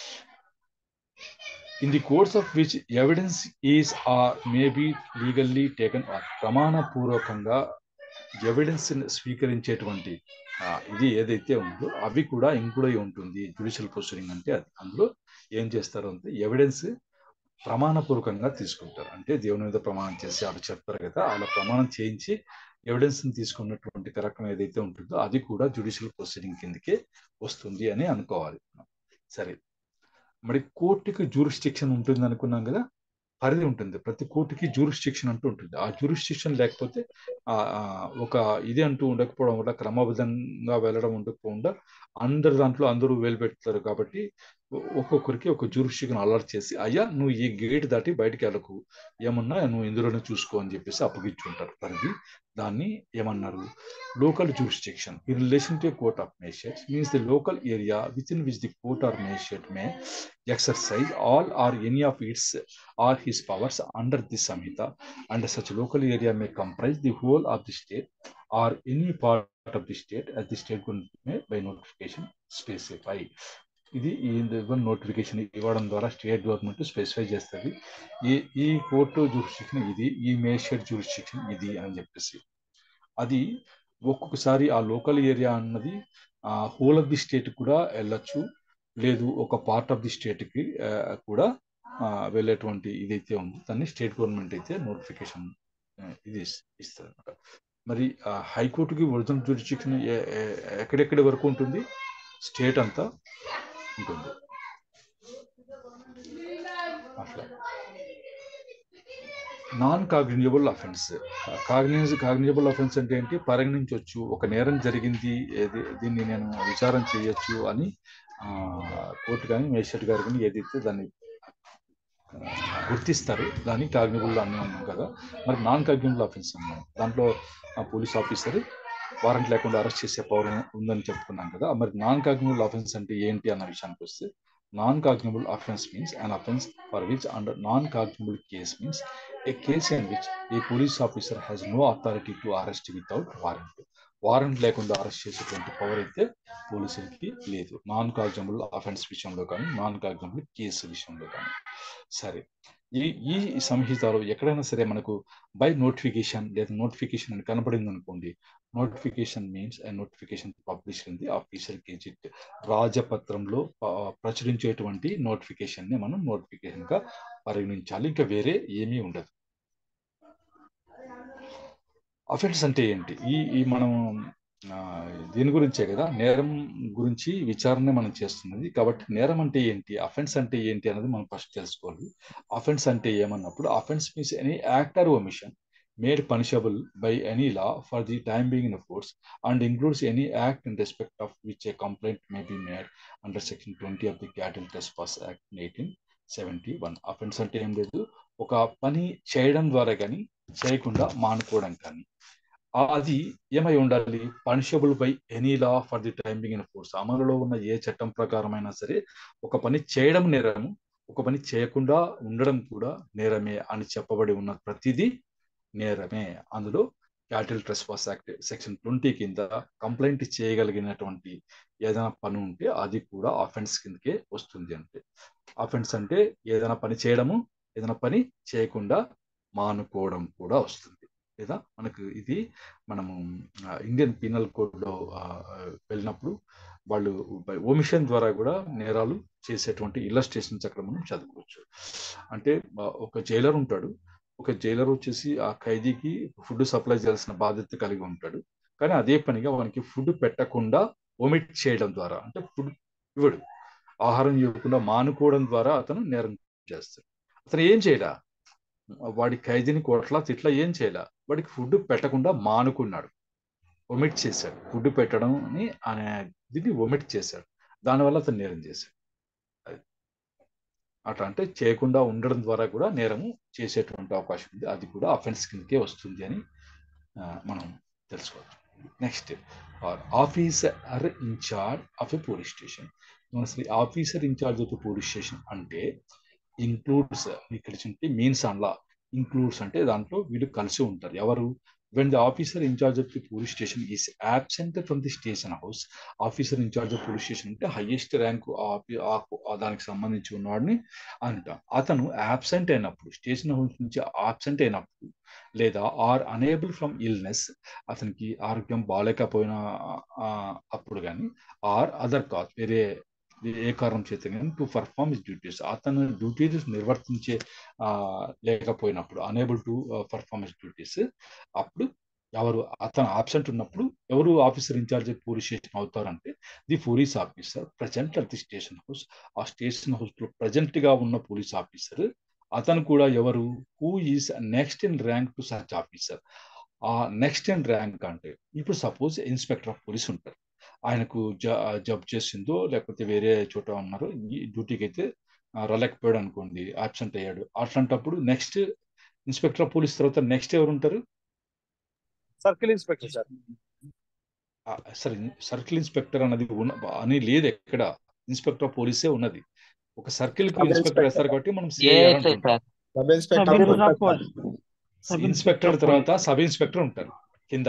in the course of which evidence is or may be legally taken on ప్రమాణపూర్వకంగా evidence స్వీకరించేటువంటి ఆ, ఇది ఏదైతే ఉందో అవి కూడా ఇంక్లూడ్ అయి ఉంటుంది జుడిషియల్ ప్రొసీడింగ్ అంటే అది అందులో ఏం చేస్తారు అంటే ఎవిడెన్స్ ప్రమాణపూర్వకంగా తీసుకుంటారు అంటే దేవుని మీద ప్రమాణం చేసి అవి చెప్తారు కదా అలా ప్రమాణం చేయించి ఎవిడెన్స్ తీసుకున్నటువంటి కరెక్ట్ ఏదైతే ఉంటుందో అది కూడా జుడిషియల్ ప్రొసీడింగ్ కిందకే వస్తుంది అని అనుకోవాలి సరే మరి కోర్టుకి జూరిస్టిక్షన్ ఉంటుంది అనుకున్నాం కదా పరిధి ఉంటుంది ప్రతి కోర్టుకి జూరిస్టిక్షన్ అంటూ ఉంటుంది ఆ జూరిస్టిక్షన్ లేకపోతే ఆ ఆ, ఒక ఇది అంటూ ఉండకపోవడం వల్ల క్రమబద్ధంగా వెళ్ళడం ఉండకపోకుండా అందరు దాంట్లో అందరూ వేలు పెడతారు కాబట్టి ఒ- ఒక్కొక్కరికి ఒక జూరిస్టిక్షన్ అలర్ట్ చేసి అయ్యా నువ్వు ఈ గేట్ దాటి బయటికి వెళ్ళకు ఏమన్నా నువ్వు ఇందులోనే చూసుకో అని చెప్పేసి అప్పగించుంటారు పరిధి దాన్ని ఏమన్నారు local jurisdiction in relation to a court of magistrates means the local area within which the court or magistrate may exercise all or any of its or his powers under this samhita and such local area may comprise the whole of the state or any part of the state as the state government may by notification specify ఇది ఈ notification ఇవ్వడం ద్వారా state government specify చేస్తుంది ఈ ఈ court jurisdiction ఇది ఈ magistrate jurisdiction ఇది అని చెప్పేసి అది ఒక్కొక్కసారి ఆ లోకల్ ఏరియా అన్నది ఆ హోల్ ఆఫ్ ది స్టేట్ కూడా వెళ్ళొచ్చు లేదు ఒక పార్ట్ ఆఫ్ ది స్టేట్ కి ఆ, కూడా ఆ, వెళ్ళేటువంటి ఇదైతే ఉంది దాన్ని స్టేట్ గవర్నమెంట్ అయితే నోటిఫికేషన్ ఇది ఇస్తుంది అనమాట మరి ఆ హైకోర్టుకి ఒరిజినల్ జ్యూరిస్డిక్షన్ ఎక్కడెక్కడి వరకు ఉంటుంది స్టేట్ అంతా ఉంటుంది అట్లా non cognizable offence cognize cognizable offence అంటే ఏంటి పరిగణించవచ్చు ఒక నేరం జరిగింది ఏది దీన్ని నేను విచారం చేయొచ్చు అని ఆ, కోర్టు కానీ మేజిస్ట్రేట్ గారు కానీ ఏదైతే దాన్ని ఆ, గుర్తిస్తారు దాన్ని కాగ్నిబుల్ అని అన్నాం కదా మరి నాన్ కాగ్నిబుల్ అఫెన్స్ అన్నాం దాంట్లో ఆ పోలీస్ ఆఫీసర్ వారెంట్ లేకుండా అరెస్ట్ చేసే పవర్ ఉందని చెప్పుకున్నాం కదా మరి నాన్ కాగ్నిబుల్ అఫెన్స్ అంటే ఏంటి అన్న విషయానికి వస్తే non cognizable offence means an offence for which under non cognizable case means a case in which a police officer has no authority to arrest without warrant warrant లేకుండా arrest చేసేటువంటి power అయితే పోలీసులకి లేదు నాన్ కాగ్జబుల్ అఫెన్స్ విషయంలో కానీ non కాగ్జబుల్ case విషయంలో కానీ సరే ఈ ఈ సంహితలో ఎక్కడైనా సరే మనకు బై నోటిఫికేషన్ లేదా నోటిఫికేషన్ అని కనపడింది అనుకోండి notification means and notification publish in the official gazette రాజపత్రంలో ఆ, ప్రచురించేటువంటి నోటిఫికేషన్ ని మనం నోటిఫికేషన్ గా పరిగణించాలి ఇంకా వేరే ఏమీ ఉండదు అఫెన్స్ అంటే ఏంటి ఈ ఈ మనం ఆ, దీని గురించే కదా నేరం గురించి విచారణ మనం చేస్తున్నది కాబట్టి నేరం అంటే ఏంటి అఫెన్స్ అంటే ఏంటి అన్నది మనం ఫస్ట్ తెలుసుకోవాలి అఫెన్స్ అంటే ఏమన్నప్పుడు offence means any act or omission made punishable by any law for the time being in force and includes any act in respect of which a complaint may be made under section twenty of the cattle trespass act eighteen seventy one offence అంటే ఏం లేదు ఒక పని చేయడం ద్వారా కానీ చేయకుండా మానుకోవడం కానీ ఆ- అది ఏమై ఉండాలి punishable by any law for the timing in force అమలులో ఉన్న ఏ చట్టం ప్రకారమైనా సరే ఒక పని చేయడం నేరము ఒక పని చేయకుండా ఉండడం కూడా నేరమే అని చెప్పబడి ఉన్న ప్రతిదీ నేరమే అందులో cattle trespass act section twenty కింద కంప్లైంట్ చేయగలిగినటువంటి ఏదైనా పని ఉంటే అది కూడా అఫెన్స్ కిందకే వస్తుంది అంటే అఫెన్స్ అంటే ఏదైనా పని చేయడము ఏదైనా పని చేయకుండా మానుకోవడం కూడా వస్తుంది లేదా మనకు ఇది మనము ఆ, ఇండియన్ పీనల్ కోడ్లో ఆ, ఆ, వెళ్ళినప్పుడు వాళ్ళు ఓమిషన్ ద్వారా కూడా నేరాలు చేసేటువంటి ఇల్లస్ట్రేషన్స్ అక్కడ మనం చదువుకోవచ్చు అంటే ఆ, ఒక జైలర్ ఉంటాడు ఒక జైలర్ వచ్చేసి ఆ ఖైదీకి ఫుడ్ సప్లై చేయాల్సిన బాధ్యత కలిగి ఉంటాడు కానీ అదే పనిగా వానికి ఫుడ్ పెట్టకుండా ఒమిట్ చేయడం ద్వారా అంటే ఫుడ్ ఇవ్వడు ఆహారం ఇవ్వకుండా మానుకోవడం ద్వారా అతను నేరం చేస్తాడు అతను ఏం చేయడా వాడి ఖైదీని కొట్లా తిట్లా ఏం చేయలే వాడికి ఫుడ్ పెట్టకుండా మానుకున్నాడు ఒమిట్ చేశాడు ఫుడ్ పెట్టడం అని అనే దీన్ని ఒమిట్ చేశాడు దానివల్ల అతను నేరం చేశాడు అది అట్లా అంటే చేయకుండా ఉండడం ద్వారా కూడా నేరము చేసేటువంటి అవకాశం ఉంది అది కూడా అఫెన్స్ కిందకే వస్తుంది అని ఆ, మనం తెలుసుకోవచ్చు next officer in charge of a police station అసలు officer in charge of a police station అంటే ఇంక్లూడ్స్ ఇక్కడ చూంటే మీన్స్ అన్లా ఇంక్లూడ్స్ అంటే దాంట్లో వీళ్ళు కలిసి ఉంటారు ఎవరు when the officer in charge of the police station is absent from the station house officer in charge of police station అంటే హైయెస్ట్ ర్యాంక్ దానికి సంబంధించి ఉన్నవాడిని అంటాం అతను యాబ్సెంట్ అయినప్పుడు స్టేషన్ హౌస్ నుంచి ఆబ్సెంట్ అయినప్పుడు లేదా ఆర్ అనేబుల్ ఫ్రమ్ ఇల్నెస్ అతనికి ఆరోగ్యం బాగాలేకపోయినా ఆ, అప్పుడు కానీ ఆర్ అదర్ కాజ్ వేరే ఏ కారణం చేత కానీ టు పర్ఫార్మ్ ఇస్ డ్యూటీస్ అతను డ్యూటీస్ నిర్వర్తించే ఆ, లేకపోయినప్పుడు unable to perform his duties అప్పుడు ఎవరు అతను ఆబ్సెంట్ ఉన్నప్పుడు ఎవరు ఆఫీసర్ ఇన్ఛార్జ్ పోలీస్ స్టేషన్ అవుతారంటే the police officer present at the station house ఆ స్టేషన్ హౌస్ లో ప్రజెంట్ గా ఉన్న పోలీస్ ఆఫీసర్ అతను కూడా ఎవరు who is next in rank to such officer ఆ నెక్స్ట్ ఇన్ ర్యాంక్ అంటే ఇప్పుడు సపోజ్ ఇన్స్పెక్టర్ ఆఫ్ పోలీస్ ఉంటారు ఆయనకు జబ్ చేసిందో లేకపోతే వేరే చోట ఉన్నారు ఈ డ్యూటీకి అయితే ఆ, రాలేకపోయాడు అనుకోండి ఆబ్సెంట్ అయ్యాడు అట్లాంటప్పుడు నెక్స్ట్ ఇన్స్పెక్టర్ ఆఫ్ పోలీస్ తర్వాత నెక్స్ట్ ఎవరు ఉంటారు సర్కిల్ ఇన్స్పెక్టర్ సార్ ఆ, సరే సర్కిల్ ఇన్స్పెక్టర్ అన్నది ఉన్న అని లేదు ఎక్కడ ఇన్స్పెక్టర్ ఆఫ్ పోలీసే ఉన్నది ఒక సర్కిల్ కు సబ్ ఇన్స్పెక్టర్ ఇన్స్పెక్టర్. వేస్తారు కాబట్టి మనం ఏ CIR ఎస్ఐ అంటుంటాం sir sub inspector sub of inspector police sub inspector inspector తర్వాత సబ్ ఇన్స్పెక్టర్ ఉంటారు కింద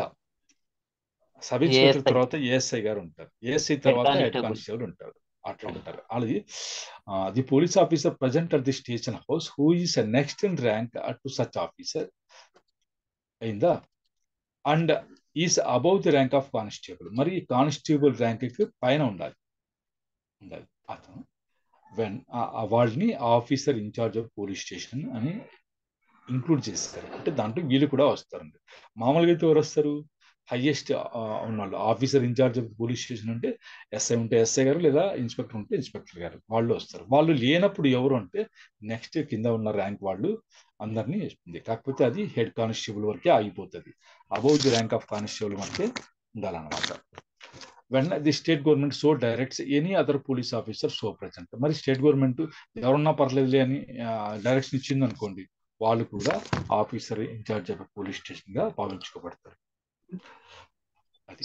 సబ్ ఇన్స్పెక్టర్ ఏఎస్ఐ. తర్వాత ఏఎస్ఐ గారు ఉంటారు ఏఎస్ఐ తర్వాత హెడ్ కానిస్టేబుల్. కానిస్టేబుల్ ఉంటారు అట్లా ఉంటారు అది the police officer present at the station house who is next in rank to such officer అయిందా and is above the rank of constable మరి కానిస్టేబుల్ ర్యాంక్ కి పైన ఉండాలి ఉండాలి అతను వెన్ వాళ్ళని officer in charge of police station అని include చేస్తారు అంటే దాంట్లో వీళ్ళు కూడా వస్తారండి మామూలుగా అయితే ఎవరు వస్తారు హైయెస్ట్ ఉన్నాళ్ళు officer in charge of police station అంటే ఎస్ఐ ఉంటే ఎస్ఐ గారు లేదా ఇన్స్పెక్టర్ ఉంటే ఇన్స్పెక్టర్ గారు వాళ్ళు వస్తారు వాళ్ళు లేనప్పుడు ఎవరు అంటే నెక్స్ట్ కింద ఉన్న ర్యాంక్ వాళ్ళు అందరినీ ఇస్తుంది కాకపోతే అది హెడ్ కానిస్టేబుల్ వరకే ఆగిపోతుంది above the rank of constable వరకే ఉండాలన్నమాట when the state government so directs any other police officer so present మరి స్టేట్ గవర్నమెంట్ ఎవరన్నా పర్లేదులే అని డైరెక్షన్ ఇచ్చింది అనుకోండి వాళ్ళు కూడా officer in charge of police station గా భావించుకోబడతారు అది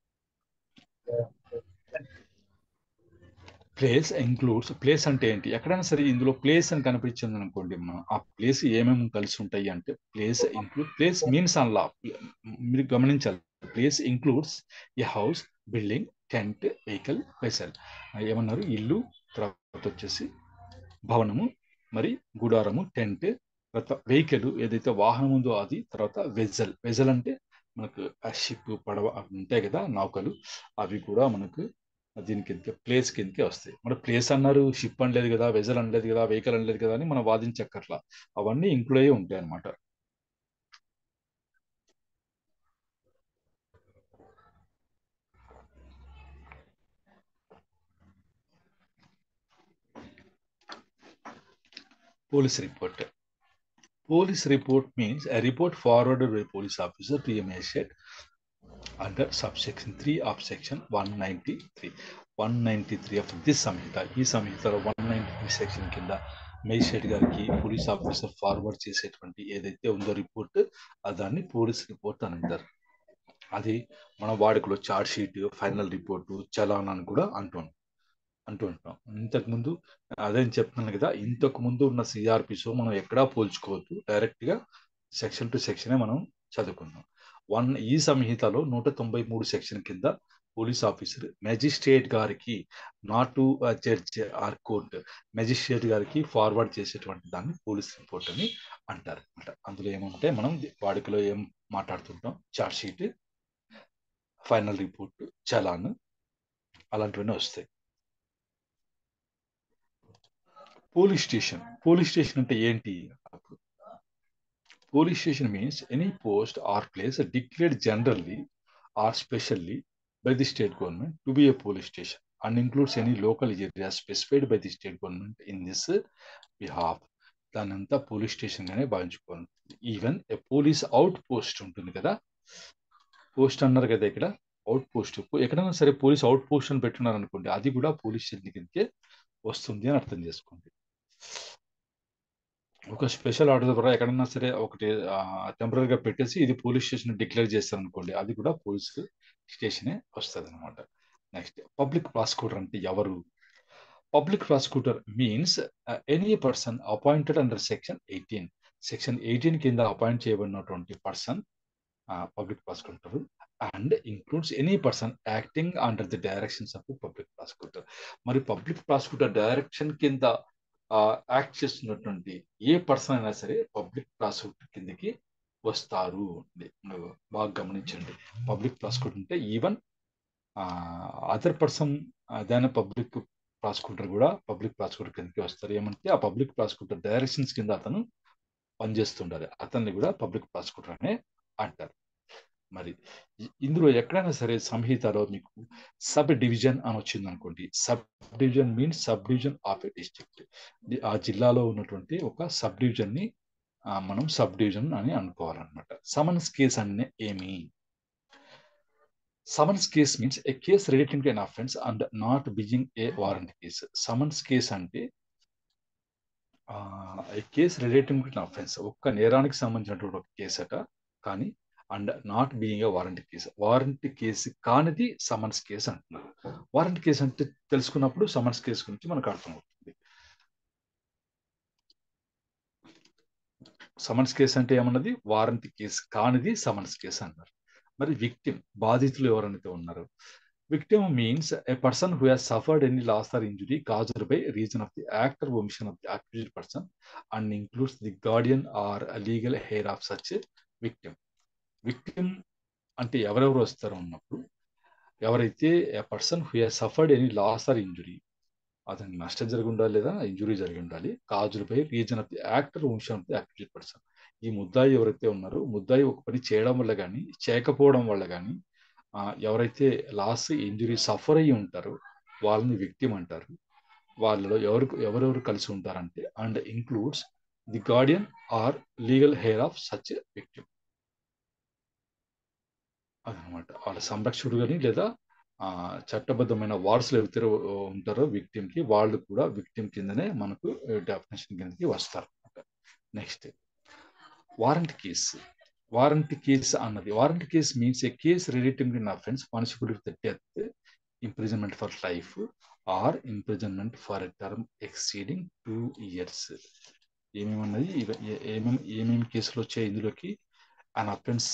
ప్లేస్ ఇంక్లూడ్స్ ప్లేస్ అంటే ఏంటి ఎక్కడైనా సరే ఇందులో ప్లేస్ అని కనిపించింది అనుకోండి మనం ఆ ప్లేస్ ఏమేమి కలిసి ఉంటాయి అంటే ప్లేస్ ఇంక్లూడ్ ప్లేస్ మీన్స్ అన్లా మీరు గమనించాలి place includes a house building tent vehicle vessel ఏమన్నారు ఇల్లు తర్వాత వచ్చేసి భవనము మరి గుడారము టెంట్ తర్వాత వెహికల్ ఏదైతే వాహనం ఉందో అది తర్వాత వెజల్ వెజల్ అంటే మనకు షిప్ పడవ అవి ఉంటాయి కదా నౌకలు అవి కూడా మనకు దీని కిందకి ప్లేస్ కిందకే వస్తాయి మన ప్లేస్ అన్నారు షిప్ అనలేదు కదా వెజల్ అనలేదు కదా వెహికల్ అనలేదు కదా అని మనం వాదించక్కర్లా అవన్నీ ఇంక్లూడ్ అయ్యి ఉంటాయి అనమాట police report. Police report means a report forwarded by police officer to a magistrate under subsection 3 of section 193. 193 of this samhita. ఈ సంహితలో 193 సెక్షన్ కింద మేజిస్ట్రేట్ గారికి పోలీస్ ఆఫీసర్ ఫార్వర్డ్ చేసేటువంటి ఏదైతే ఉందో రిపోర్ట్ దాన్ని పోలీస్ రిపోర్ట్ అని అంటారు అది మన వాడుకలో chart sheet final report challan అని కూడా అంటున్నాం అంటూ ఉంటాం ఇంతకు ముందు అదే చెప్తున్నాను కదా ఇంతకు ముందు ఉన్న సిఆర్పిస్ మనం ఎక్కడా పోల్చుకోవద్దు డైరెక్ట్ గా సెక్షన్ టు సెక్షనే మనం చదువుకున్నాం వన్ ఈ సంహితలో నూట తొంభై మూడు సెక్షన్ కింద పోలీస్ ఆఫీసర్ మెజిస్ట్రేట్ గారికి not to judge or court magistrate గారికి ఫార్వర్డ్ చేసేటువంటి దాన్ని పోలీస్ రిపోర్ట్ అని అంటారు అనమాట అందులో ఏమంటే మనం వాడుకలో ఏం మాట్లాడుతుంటాం chart sheet final report challan అలాంటివన్నీ వస్తాయి పోలీస్ స్టేషన్ పోలీస్ స్టేషన్ అంటే ఏంటి police station means any post or place declared generally or specially by the state government to be a police station and includes any local area specified by the state government in this behalf దాని అంతా police station గానే భావించుకోవాలి even a police outpost ఉంటుంది కదా post అన్నారు కదా ఇక్కడ out post ఎక్కడైనా సరే పోలీస్ అవుట్ పోస్ట్ అని పెట్టున్నారు అనుకోండి అది కూడా పోలీస్ స్టేషన్ కిందకే వస్తుంది అని అర్థం చేసుకోండి ఒక స్పెషల్ ఆర్డర్ ద్వారా ఎక్కడన్నా సరే ఒకటి టెంపరీగా పెట్టేసి ఇది పోలీస్ స్టేషన్ డిక్లేర్ చేస్తారు అనుకోండి అది కూడా పోలీస్ స్టేషనే వస్తుంది అనమాట నెక్స్ట్ పబ్లిక్ ప్రాసిక్యూటర్ అంటే ఎవరు public prosecutor means any person appointed under section eighteen section eighteen కింద అపాయింట్ చేయబడినటువంటి person public prosecutor and includes any person acting under the directions of public prosecutor మరి పబ్లిక్ ప్రాసిక్యూటర్ డైరెక్షన్ కింద act చేస్తున్నటువంటి ఏ person అయినా సరే public prosecutor కిందకి వస్తారు బాగా గమనించండి పబ్లిక్ ప్రాసిక్యూటర్ అంటే ఈవెన్ అదర్ పర్సన్ దాని పబ్లిక్ ప్రాసిక్యూటర్ కూడా పబ్లిక్ ప్రాసిక్యూటర్ కిందకి వస్తారు ఏమంటే ఆ పబ్లిక్ ప్రాసిక్యూటర్ డైరెక్షన్స్ కింద అతను పనిచేస్తుండాలి అతన్ని కూడా పబ్లిక్ ప్రాసిక్యూటర్ అనే అంటారు మరి ఇందులో ఎక్కడైనా సరే సంహితలో మీకు సబ్ డివిజన్ అని వచ్చింది అనుకోండి sub division means sub division of a district ఆ జిల్లాలో ఉన్నటువంటి ఒక సబ్ డివిజన్ ని మనం సబ్ డివిజన్ అని అనుకోవాలన్నమాట సమన్స్ కేస్ అనే ఏమి summons case means a case relating to an offence and not being a warrant case summons case అంటే a case relating to offence ఒక్క నేరానికి సంబంధించినటువంటి ఒక కేసు అట కానీ and not being a warrant case warrant case కానిది summons case అంటున్నారు warrant case అంటే తెలుసుకున్నప్పుడు సమన్స్ కేసు గురించి మనకు అర్థమవుతుంది సమన్స్ కేసు అంటే ఏమన్నది వారంటీ కేసు కానిది సమన్స్ కేసు అన్నారు మరి విక్టిమ్ బాధితులు ఎవరైతే ఉన్నారు victim means a person who has suffered any loss or injury caused by reason of the act or omission of the accused person and includes the guardian or legal heir of such victim victim అంటే ఎవరెవరు వస్తారో ఉన్నప్పుడు ఎవరైతే a person who has suffered any loss or injury అతనికి నష్టం జరిగి ఉండాలి లేదా ఇంజురీ జరిగి ఉండాలి కాజులపై రీజన్ ఆఫ్ ది యాక్టర్ వంశం ఆఫ్ ది అక్యూజ్డ్ పర్సన్ ఈ ముద్దాయి ఎవరైతే ఉన్నారో ముద్దాయి ఒక పని చేయడం వల్ల కానీ చేయకపోవడం వల్ల కానీ ఎవరైతే లాస్ ఇంజురీ సఫర్ అయ్యి ఉంటారో వాళ్ళని విక్టిమ్ అంటారు వాళ్ళలో ఎవరు ఎవరెవరు కలిసి ఉంటారంటే and includes the guardian or legal heir of such victim అదనమాట వాళ్ళ సంరక్షకుడు కానీ లేదా చట్టబద్ధమైన వారసులు ఎవరైతే ఉంటారో విక్టిమ్ కి వాళ్ళు కూడా విక్టిమ్ కిందనే మనకు డెఫినేషన్ కిందకి వస్తారు next warrant case warrant case అన్నది warrant case means a case relating in offence punishable with death imprisonment for life or imprisonment for a term exceeding two years ఏమేమన్నది ఏమేమి ఏమేమి కేసులు వచ్చాయి ఇందులోకి an offence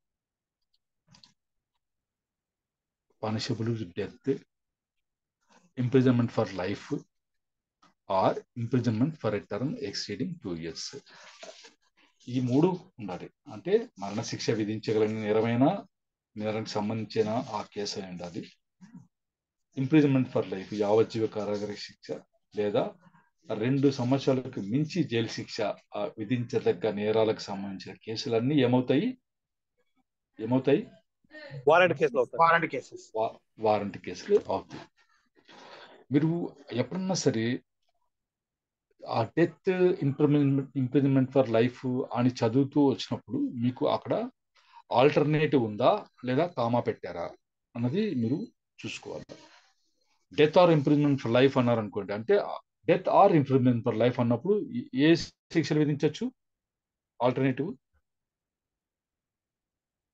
punishable with death, imprisonment for life, or imprisonment for a term exceeding two years. ఈ మూడు ఉండాలి అంటే మరణశిక్ష విధించగలిగిన నేరమైన నేరానికి సంబంధించిన ఆ కేసు అయి ఉండాలి ఇంప్రిజన్మెంట్ ఫర్ లైఫ్ యావజ్జీవ కారాగార శిక్ష లేదా రెండు సంవత్సరాలకు మించి జైలు శిక్ష విధించదగ్గ నేరాలకు సంబంధించిన కేసులన్నీ ఏమవుతాయి ఏమవుతాయి వారెంట్ కేసులు అవుతాయి వారంటీ కేసెస్ వారంటీ కేసులు అవుతాయి మీరు ఎప్పుడన్నా సరే ఆ death imprisonment imprisonment for life అని చదువుతూ వచ్చినప్పుడు మీకు అక్కడ ఆల్టర్నేటివ్ ఉందా లేదా కామా పెట్టారా అన్నది మీరు చూసుకోవాలి death or imprisonment for life అన్నారు అనుకోండి అంటే death or imprisonment for life అన్నప్పుడు ఏ శిక్షలు విధించవచ్చు ఆల్టర్నేటివ్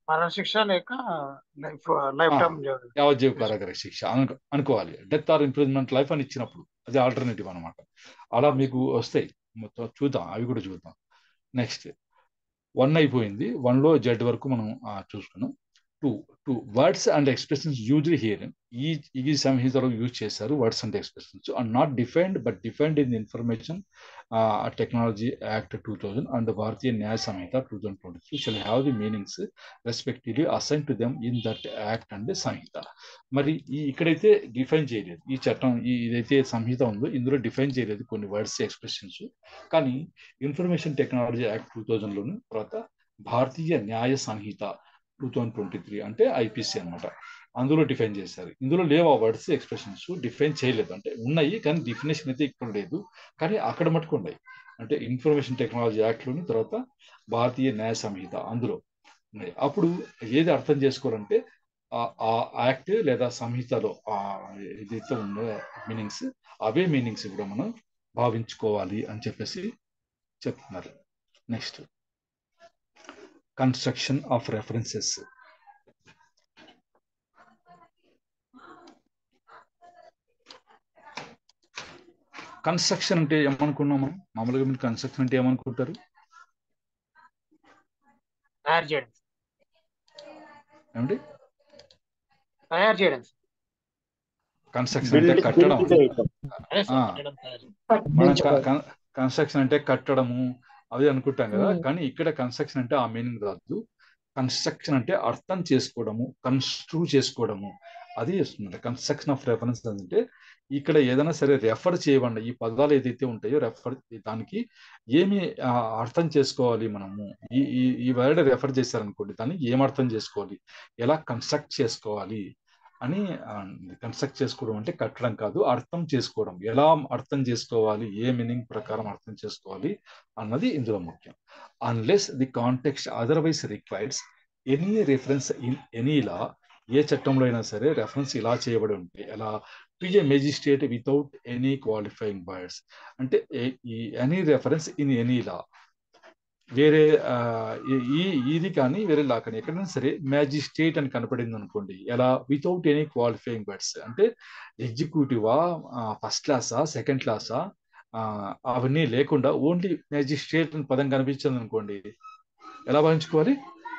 మరణశిక్ష లేక లైఫ్ లైఫ్ టైం యావజ్జీవ కారాగార శిక్ష అను అనుకోవాలి డెత్ ఆర్ ఇంప్రూవ్మెంట్ లైఫ్ అని ఇచ్చినప్పుడు అది ఆల్టర్నేటివ్ అనమాట అలా మీకు వస్తాయి మొత్తం చూద్దాం అవి కూడా చూద్దాం నెక్స్ట్ వన్ అయిపోయింది వన్లో జెడ్ వరకు మనం ఆ, చూసుకున్నాం two two words and expressions used here ఈ ఈ సంహితలో యూజ్ చేశారు words and expressions and not defined but defined in information technology act two thousand and Bharatiya Nyaya Sanhita two thousand twenty three shall have the meanings respectively assigned to them in that act and Sanhita మరి ఈ ఇక్కడైతే define చేయలేదు ఈ చట్టం ఈ ఇదైతే సంహిత ఉందో ఇందులో డిఫైన్ చేయలేదు కొన్ని వర్డ్స్ ఎక్స్ప్రెషన్స్ కానీ ఇన్ఫర్మేషన్ టెక్నాలజీ యాక్ట్ టూ థౌజండ్లోను తర్వాత Bharatiya Nyaya Sanhita two thousand twenty three అంటే ఐపీసీ అనమాట అందులో డిఫైన్ చేశారు ఇందులో లేవు ఆ వర్డ్స్ ఎక్స్ప్రెషన్స్ డిఫైన్ చేయలేదు అంటే ఉన్నాయి కానీ డిఫినేషన్ అయితే ఇక్కడ లేదు కానీ అక్కడ మటుకు ఉన్నాయి అంటే ఇన్ఫర్మేషన్ టెక్నాలజీ యాక్ట్లోని తర్వాత భారతీయ న్యాయ సంహిత అందులో ఉన్నాయి అప్పుడు ఏది అర్థం చేసుకోవాలంటే ఆ- ఆ యాక్ట్ లేదా సంహితలో ఆ ఏదైతే ఉందో మీనింగ్స్ అవే మీనింగ్స్ కూడా మనం భావించుకోవాలి అని చెప్పేసి చెప్తున్నారు next construction of references construction అంటే ఏమనుకున్నాం మనం మామూలుగా మీరు కన్స్ట్రక్షన్ అంటే ఏమనుకుంటారు తయారు చేయడం ఏమండి తయారు చేయడం కన్స్ట్రక్షన్ అంటే కట్టడం అదే సార్ ఆ. కట్టడం తయారు మనం కన్స్ట్రక్షన్ అంటే కట్టడము అవి అనుకుంటాం కదా కానీ ఇక్కడ కన్స్ట్రక్షన్ అంటే ఆ మీనింగ్ రాదు కన్స్ట్రక్షన్ అంటే అర్థం చేసుకోవడము కన్స్ట్రూ చేసుకోవడము అది వస్తుంది కన్స్ట్రక్షన్ ఆఫ్ రెఫరెన్స్ అంటే ఇక్కడ ఏదైనా సరే రెఫర్ చేయబడి ఈ పదాలు ఏదైతే ఉంటాయో రెఫర్ దానికి ఏమి ఆ, అర్థం చేసుకోవాలి మనము ఈ ఈ ఈ వర్డ్ రెఫర్ చేశారనుకోండి దాన్ని ఏం అర్థం చేసుకోవాలి ఎలా కన్స్ట్రక్ట్ చేసుకోవాలి అని కన్స్ట్రక్ట్ చేసుకోవడం అంటే కట్టడం కాదు అర్థం చేసుకోవడం ఎలా అర్థం చేసుకోవాలి ఏ మీనింగ్ ప్రకారం అర్థం చేసుకోవాలి అన్నది ఇందులో ముఖ్యం unless the context otherwise requires any reference in any law ఏ చట్టంలో అయినా సరే రెఫరెన్స్ ఇలా చేయబడి ఉంటే ఎలా to a magistrate without any qualifying words అంటే ఏ- ఈ any reference in any law వేరే ఆ, ఈ- ఈ ఇది కానీ వేరే లా కానీ ఎక్కడైనా సరే మ్యాజిస్ట్రేట్ అని కనపడింది అనుకోండి ఎలా వితౌట్ ఎనీ క్వాలిఫైయింగ్ వర్డ్స్ అంటే ఎగ్జిక్యూటివా ఫస్ట్ క్లాసా సెకండ్ క్లాసా అవన్నీ లేకుండా ఓన్లీ మ్యాజిస్ట్రేట్ అని పదం కనిపించింది అనుకోండి ఎలా భావించుకోవాలి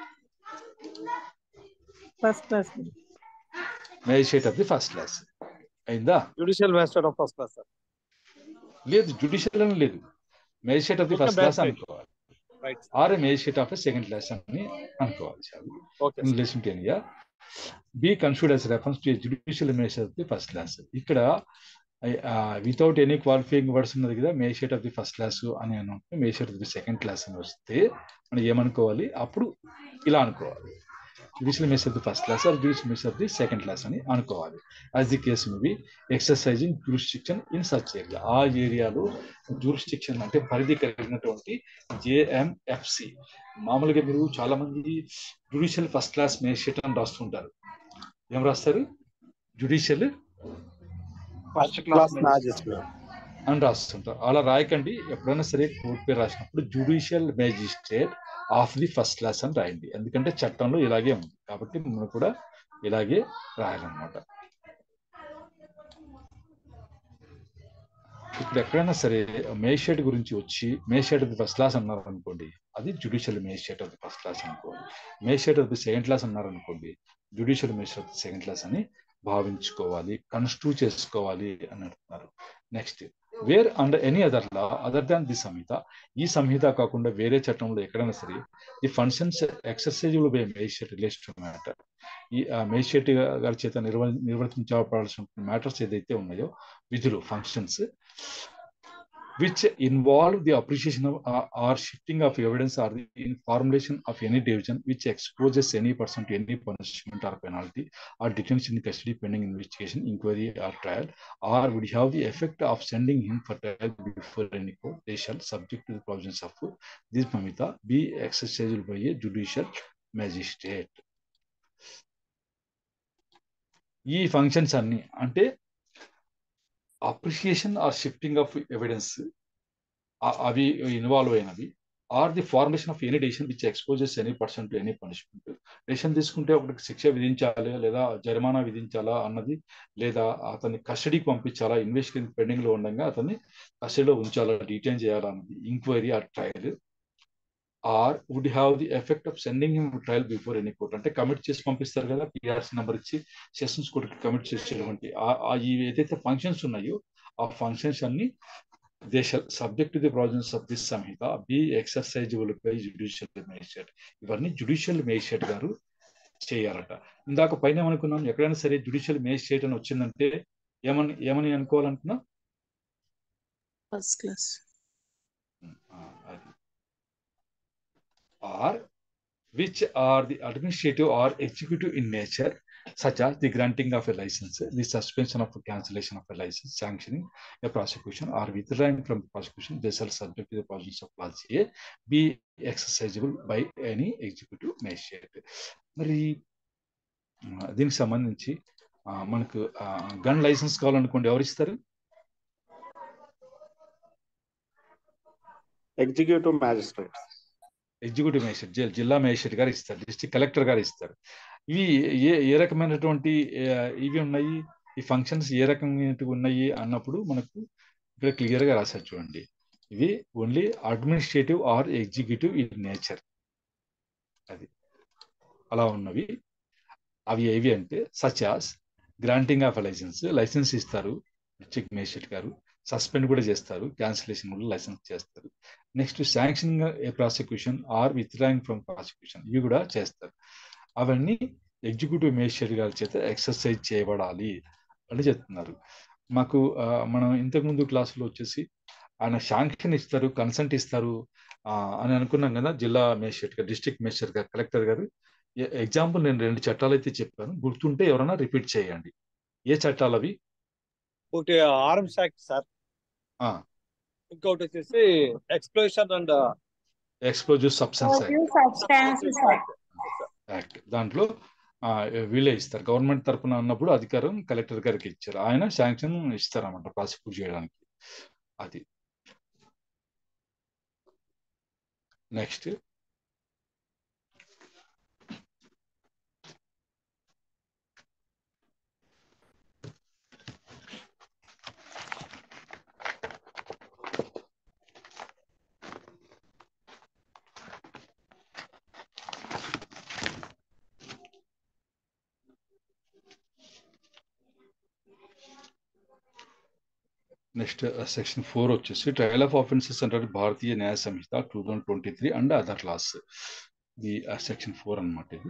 first class magistrate of the first class అయిందా judicial magistrate of first class sir లేదు జుడిషియల్ అని లేదు magistrate of the Okay, first class magistrate. అనుకోవాలి right or magistrate of second class అని అనుకోవాలి చాలు okay in relation to India, be considered as reference to a judicial measure of the first class. ఇక్కడ without any qualifying words ఉన్నది కదా మేషేట్ of the first class అని అనుకుంటే మేషేట్ of the second class అని వస్తే మనం ఏమనుకోవాలి అప్పుడు ఇలా అనుకోవాలి judicial mace of the first class are judicial mace of the second class అని అనుకోవాలి as the case maybe exercising jurisdiction in such area ఆ ఏరియాలో జూరిస్టిక్షన్ అంటే పరిధి కలిగినటువంటి జేఎంఎఫ్సి మామూలుగా మీరు చాలా మంది జుడిషియల్ ఫస్ట్ క్లాస్ మేజిస్ట్రేట్ అని రాస్తుంటారు ఏం రాస్తారు judicial first class class magistrate అని రాస్తుంటారు అలా రాయకండి ఎప్పుడైనా సరే కోర్టు పేరు రాసినప్పుడు judicial magistrate of the first class అని రాయండి ఎందుకంటే చట్టంలో ఇలాగే ఉంది కాబట్టి మనం కూడా ఇలాగే రాయాలన్నమాట ఇప్పుడు ఎక్కడైనా సరే మేజిస్ట్రేట్ గురించి వచ్చి magistrate of the first class అన్నారు అనుకోండి అది judicial magistrate of the first class అనుకోండి magistrate of the second class అన్నారు అనుకోండి judicial magistrate of the second class అని భావించుకోవాలి కన్స్ట్రూ చేసుకోవాలి అని అంటున్నారు next where under any other law other than the Sanhita ఈ సంహిత కాకుండా వేరే చట్టంలో ఎక్కడైనా సరే the functions exercisable by magistrate relation matter ఈ మేజిస్ట్రేట్ గారి చేత నిర్వ నిర్వర్తించబడాల్సిన మ్యాటర్స్ ఏదైతే ఉన్నాయో విధులు functions which involve the appreciation of uh, or shifting of evidence or the in formulation of any division which exposes any person to any punishment or penalty or detention in custody pending investigation, inquiry or trial, or would have the effect of sending him for trial before any court, they shall, subject to the provisions of this Mamita, be exercised by a judicial magistrate. ఈ functions అన్ని అంటే appreciation or shifting of evidence అవి involve అయినవి or the formation of any decision which exposes any person to any punishment decision తీసుకుంటే ఒకటికి శిక్ష విధించాలి లేదా జరిమానా విధించాలా అన్నది లేదా అతన్ని కస్టడీకి పంపించాలా ఇన్వెస్టిగేషన్ పెండింగ్ లో ఉండగా అతన్ని కస్టడీలో ఉంచాలా డిటైన్ చేయాలా అన్నది inquiry or trial or would have the effect of sending him trial before any court అంటే కమిట్ చేసి పంపిస్తారు కదా పిఆర్సీ నెంబర్ ఇచ్చి సెషన్స్ కోర్టుకి కమిట్ చేసేటువంటి ఈ ఏదైతే ఫంక్షన్స్ ఉన్నాయో ఆ ఫంక్షన్స్ అన్ని they shall subject to the provisions of this Sanhita be exercisable by judicial magistrate ఇవన్నీ జుడిషియల్ మేజిస్ట్రేట్ గారు చేయాలట ఇందాక పైన ఏమనుకున్నాం ఎక్కడైనా సరే జుడిషియల్ మేజిస్ట్రేట్ అని వచ్చిందంటే ఏమని ఏమని అనుకోవాలనుకున్నా ఫస్ట్ క్లాస్ అది or which are the administrative or executive in nature, such as the granting of a license, the suspension of cancellation of a license, sanctioning a prosecution, or withdrawing from the prosecution, they shall subject to the provisions of clause A, be exercisable by any executive magistrate. మరి దీనికి సంబంధించి మనకు gun licence కావాలనుకోండి ఎవరు ఇస్తారు executive magistrate executive magistrate జిల్లా magistrate గారు ఇస్తారు డిస్ట్రిక్ట్ కలెక్టర్ గారు ఇస్తారు ఇవి ఏ ఏ రకమైనటువంటి ఇవి ఉన్నాయి ఈ ఫంక్షన్స్ ఏ రకమైనవి ఉన్నాయి అన్నప్పుడు మనకు ఇక్కడ క్లియర్ గా రాశారు చూడండి ఇవి only administrative or executive in nature అది అలా ఉన్నవి అవి ఏవి అంటే such as granting of licence licence ఇస్తారు డిస్ట్రిక్ట్ మేజిస్ట్రేట్ గారు సస్పెండ్ కూడా చేస్తారు క్యాన్సిలేషన్ కూడా లైసెన్స్ చేస్తారు next sanctioning a prosecution or withdrawing from prosecution ఇవి కూడా చేస్తారు అవన్నీ ఎగ్జిక్యూటివ్ మేజిస్ట్రేట్ గారి చేత ఎక్సర్సైజ్ చేయబడాలి అని చెప్తున్నారు మాకు మనం ఇంతకుముందు క్లాసులో వచ్చేసి ఆయన శాంక్షన్ ఇస్తారు కన్సెంట్ ఇస్తారు అని అనుకున్నాం కదా జిల్లా మేజిస్ట్రేట్ గారు డిస్ట్రిక్ట్ మేజిస్ట్రేట్ గారు కలెక్టర్ గారు ఎగ్జాంపుల్ నేను రెండు చట్టాలు అయితే చెప్పాను గుర్తుంటే ఎవరైనా రిపీట్ చేయండి ఏ చట్టాలు అవి ఒకటి ఆర్మ్స్ యాక్ట్ సార్ ఇంకొకటి వచ్చేసి explosion and explosive substance act దాంట్లో వీళ్ళే ఇస్తారు గవర్నమెంట్ తరఫున అన్నప్పుడు అధికారం కలెక్టర్ గారికి ఇచ్చారు ఆయన శాంక్షన్ ఇస్తారన్నమాట ప్రాసిక్యూట్ చేయడానికి అది నెక్స్ట్ నెక్స్ట్ సెక్షన్ ఫోర్ వచ్చేసి ట్రయల్ ఆఫ్ ఆఫెన్సెస్ అంటారు Bharatiya Nyaya Sanhita two thousand twenty three and other laws ఇది సెక్షన్ ఫోర్ అనమాట ఇది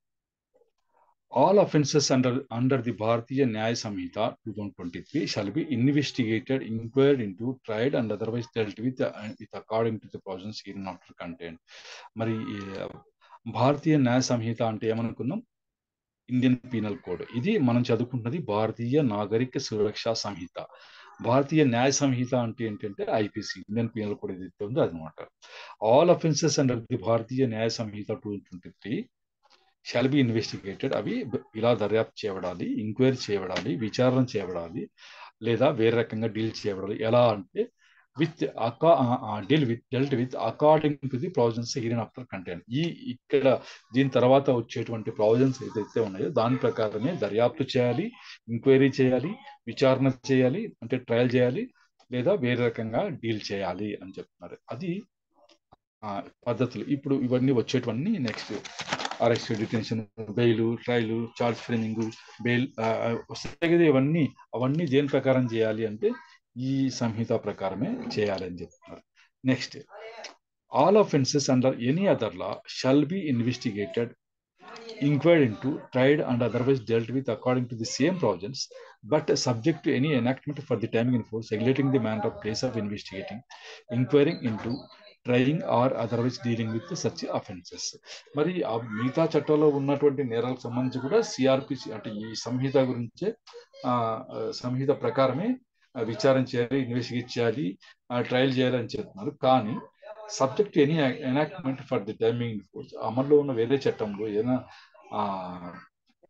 all offences under under the Bharatiya Nyaya Sanhita two thousand twenty three shall be investigated inquired into tried and otherwise dealt with with according to the provisions in after content మరి భారతీయ న్యాయ సంహిత అంటే ఏమనుకున్నాం Indian penal code ఇది మనం చదువుకుంటున్నది భారతీయ నాగరిక సురక్ష సంహిత భారతీయ న్యాయ సంహిత అంటే ఏంటంటే IPC Indian penal code ఏదైతే ఉందో అదనమాట all offences under the Bharatiya Nyaya Sanhita two twenty three shall be investigated అవి ఇలా దర్యాప్తు చేయబడాలి ఎంక్వైరీ చేయబడాలి విచారణ చేయబడాలి లేదా వేరే రకంగా డీల్ చేయబడాలి ఎలా అంటే విత్ అకా deal with dealt with according to the provisions herein after content ఈ ఇక్కడ దీని తర్వాత వచ్చేటువంటి ప్రావిజన్స్ ఏదైతే ఉన్నాయో దాని ప్రకారమే దర్యాప్తు చేయాలి ఎంక్వైరీ చేయాలి విచారణ చేయాలి అంటే ట్రయల్ చేయాలి లేదా వేరే రకంగా డీల్ చేయాలి అని చెప్తున్నారు అది పద్ధతులు ఇప్పుడు ఇవన్నీ వచ్చేటివన్నీ next arrest detention bail trial charge framing bail వస్తాయి కదా ఇవన్నీ అవన్నీ దేని ప్రకారం చేయాలి అంటే ఈ సంహిత ప్రకారమే చేయాలని చెప్తున్నారు next all offences under any other law shall be investigated inquired into, tried, and otherwise dealt with according to the same provisions, but subject to any enactment for the timing in force, regulating the manner of place of investigating, inquiring into, trying or otherwise dealing with such offences మరి ఆ మిగతా చట్టంలో ఉన్నటువంటి నేరాలకు సంబంధించి కూడా CrPC అంటే ఈ సంహిత గురించే సంహిత ప్రకారమే విచారణ చేయాలి ఇన్వెస్టిగేట్ చేయాలి ట్రయల్ చేయాలి అని చెప్తున్నారు కానీ subject any enactment for the time being force అమల్లో ఉన్న వేరే చట్టంలో ఏదైనా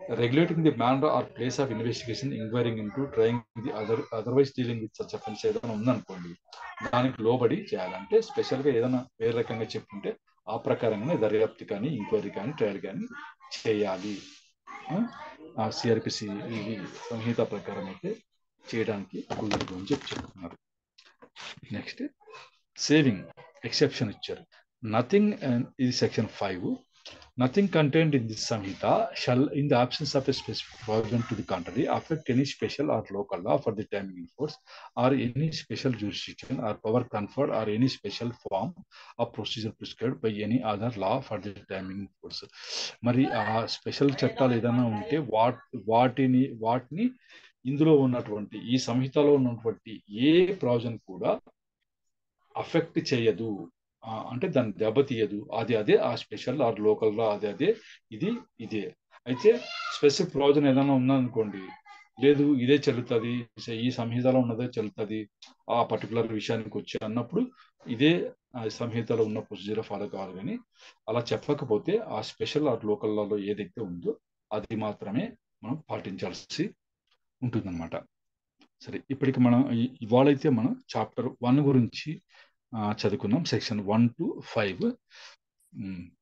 regulating the manner or place of investigation enquiring into trying the other otherwise dealing with such offence ఏదైనా ఉందనుకోండి దానికి లోబడి చేయాలంటే స్పెషల్గా ఏదైనా వేరే రకంగా చెప్పుంటే ఆ ప్రకారంగానే దర్యాప్తు కానీ ఎంక్వైరీ కానీ ట్రయల్ కానీ చేయాలి ఆ సిఆర్పిసి ఇది సంహిత ప్రకారం అయితే చేయడానికి కుదరదు అని చెప్పి చెప్తున్నారు నెక్స్ట్ సేవింగ్ ఎక్సెప్షన్ ఇచ్చారు నథింగ్ ఇది section five nothing content in this Sanhita shall in the absence of a specific provision to the contrary affect any special or local law for the timing in force or any special jurisdiction or power conferred or any special form of procedure prescribed by any other law for the time being force మరి ఆ special చట్టాలు ఏదైనా ఉంటే what వాటిని వాటిని ఇందులో ఉన్నటువంటి ఈ సంహితలో ఉన్నటువంటి ఏ ప్రావిజన్ కూడా అఫెక్ట్ చేయదు అంటే దాన్ని దెబ్బతీయదు అది అదే ఆ స్పెషల్ ఆర్ లోకల్లో అదే అదే ఇది ఇదే అయితే స్పెసిఫిక్ ప్రావిజన్ ఏదైనా ఉందనుకోండి లేదు ఇదే చెల్లుతుంది ఈ సంహితలో ఉన్నదే చెల్లుతుంది ఆ పర్టికులర్ విషయానికి వచ్చి అన్నప్పుడు ఇదే సంహితలో ఉన్న ప్రొసీజర్ ఫాలో కావాలి కానీ అలా చెప్పకపోతే ఆ స్పెషల్ ఆర్ లోకల్లో ఏదైతే ఉందో అది మాత్రమే మనం పాటించాల్సి ఉంటుందన్నమాట సరే ఇప్పటికి మనం ఇవాళైతే మనం చాప్టర్ వన్ గురించి చదువుకున్నాం సెక్షన్ వన్ టు ఫైవ్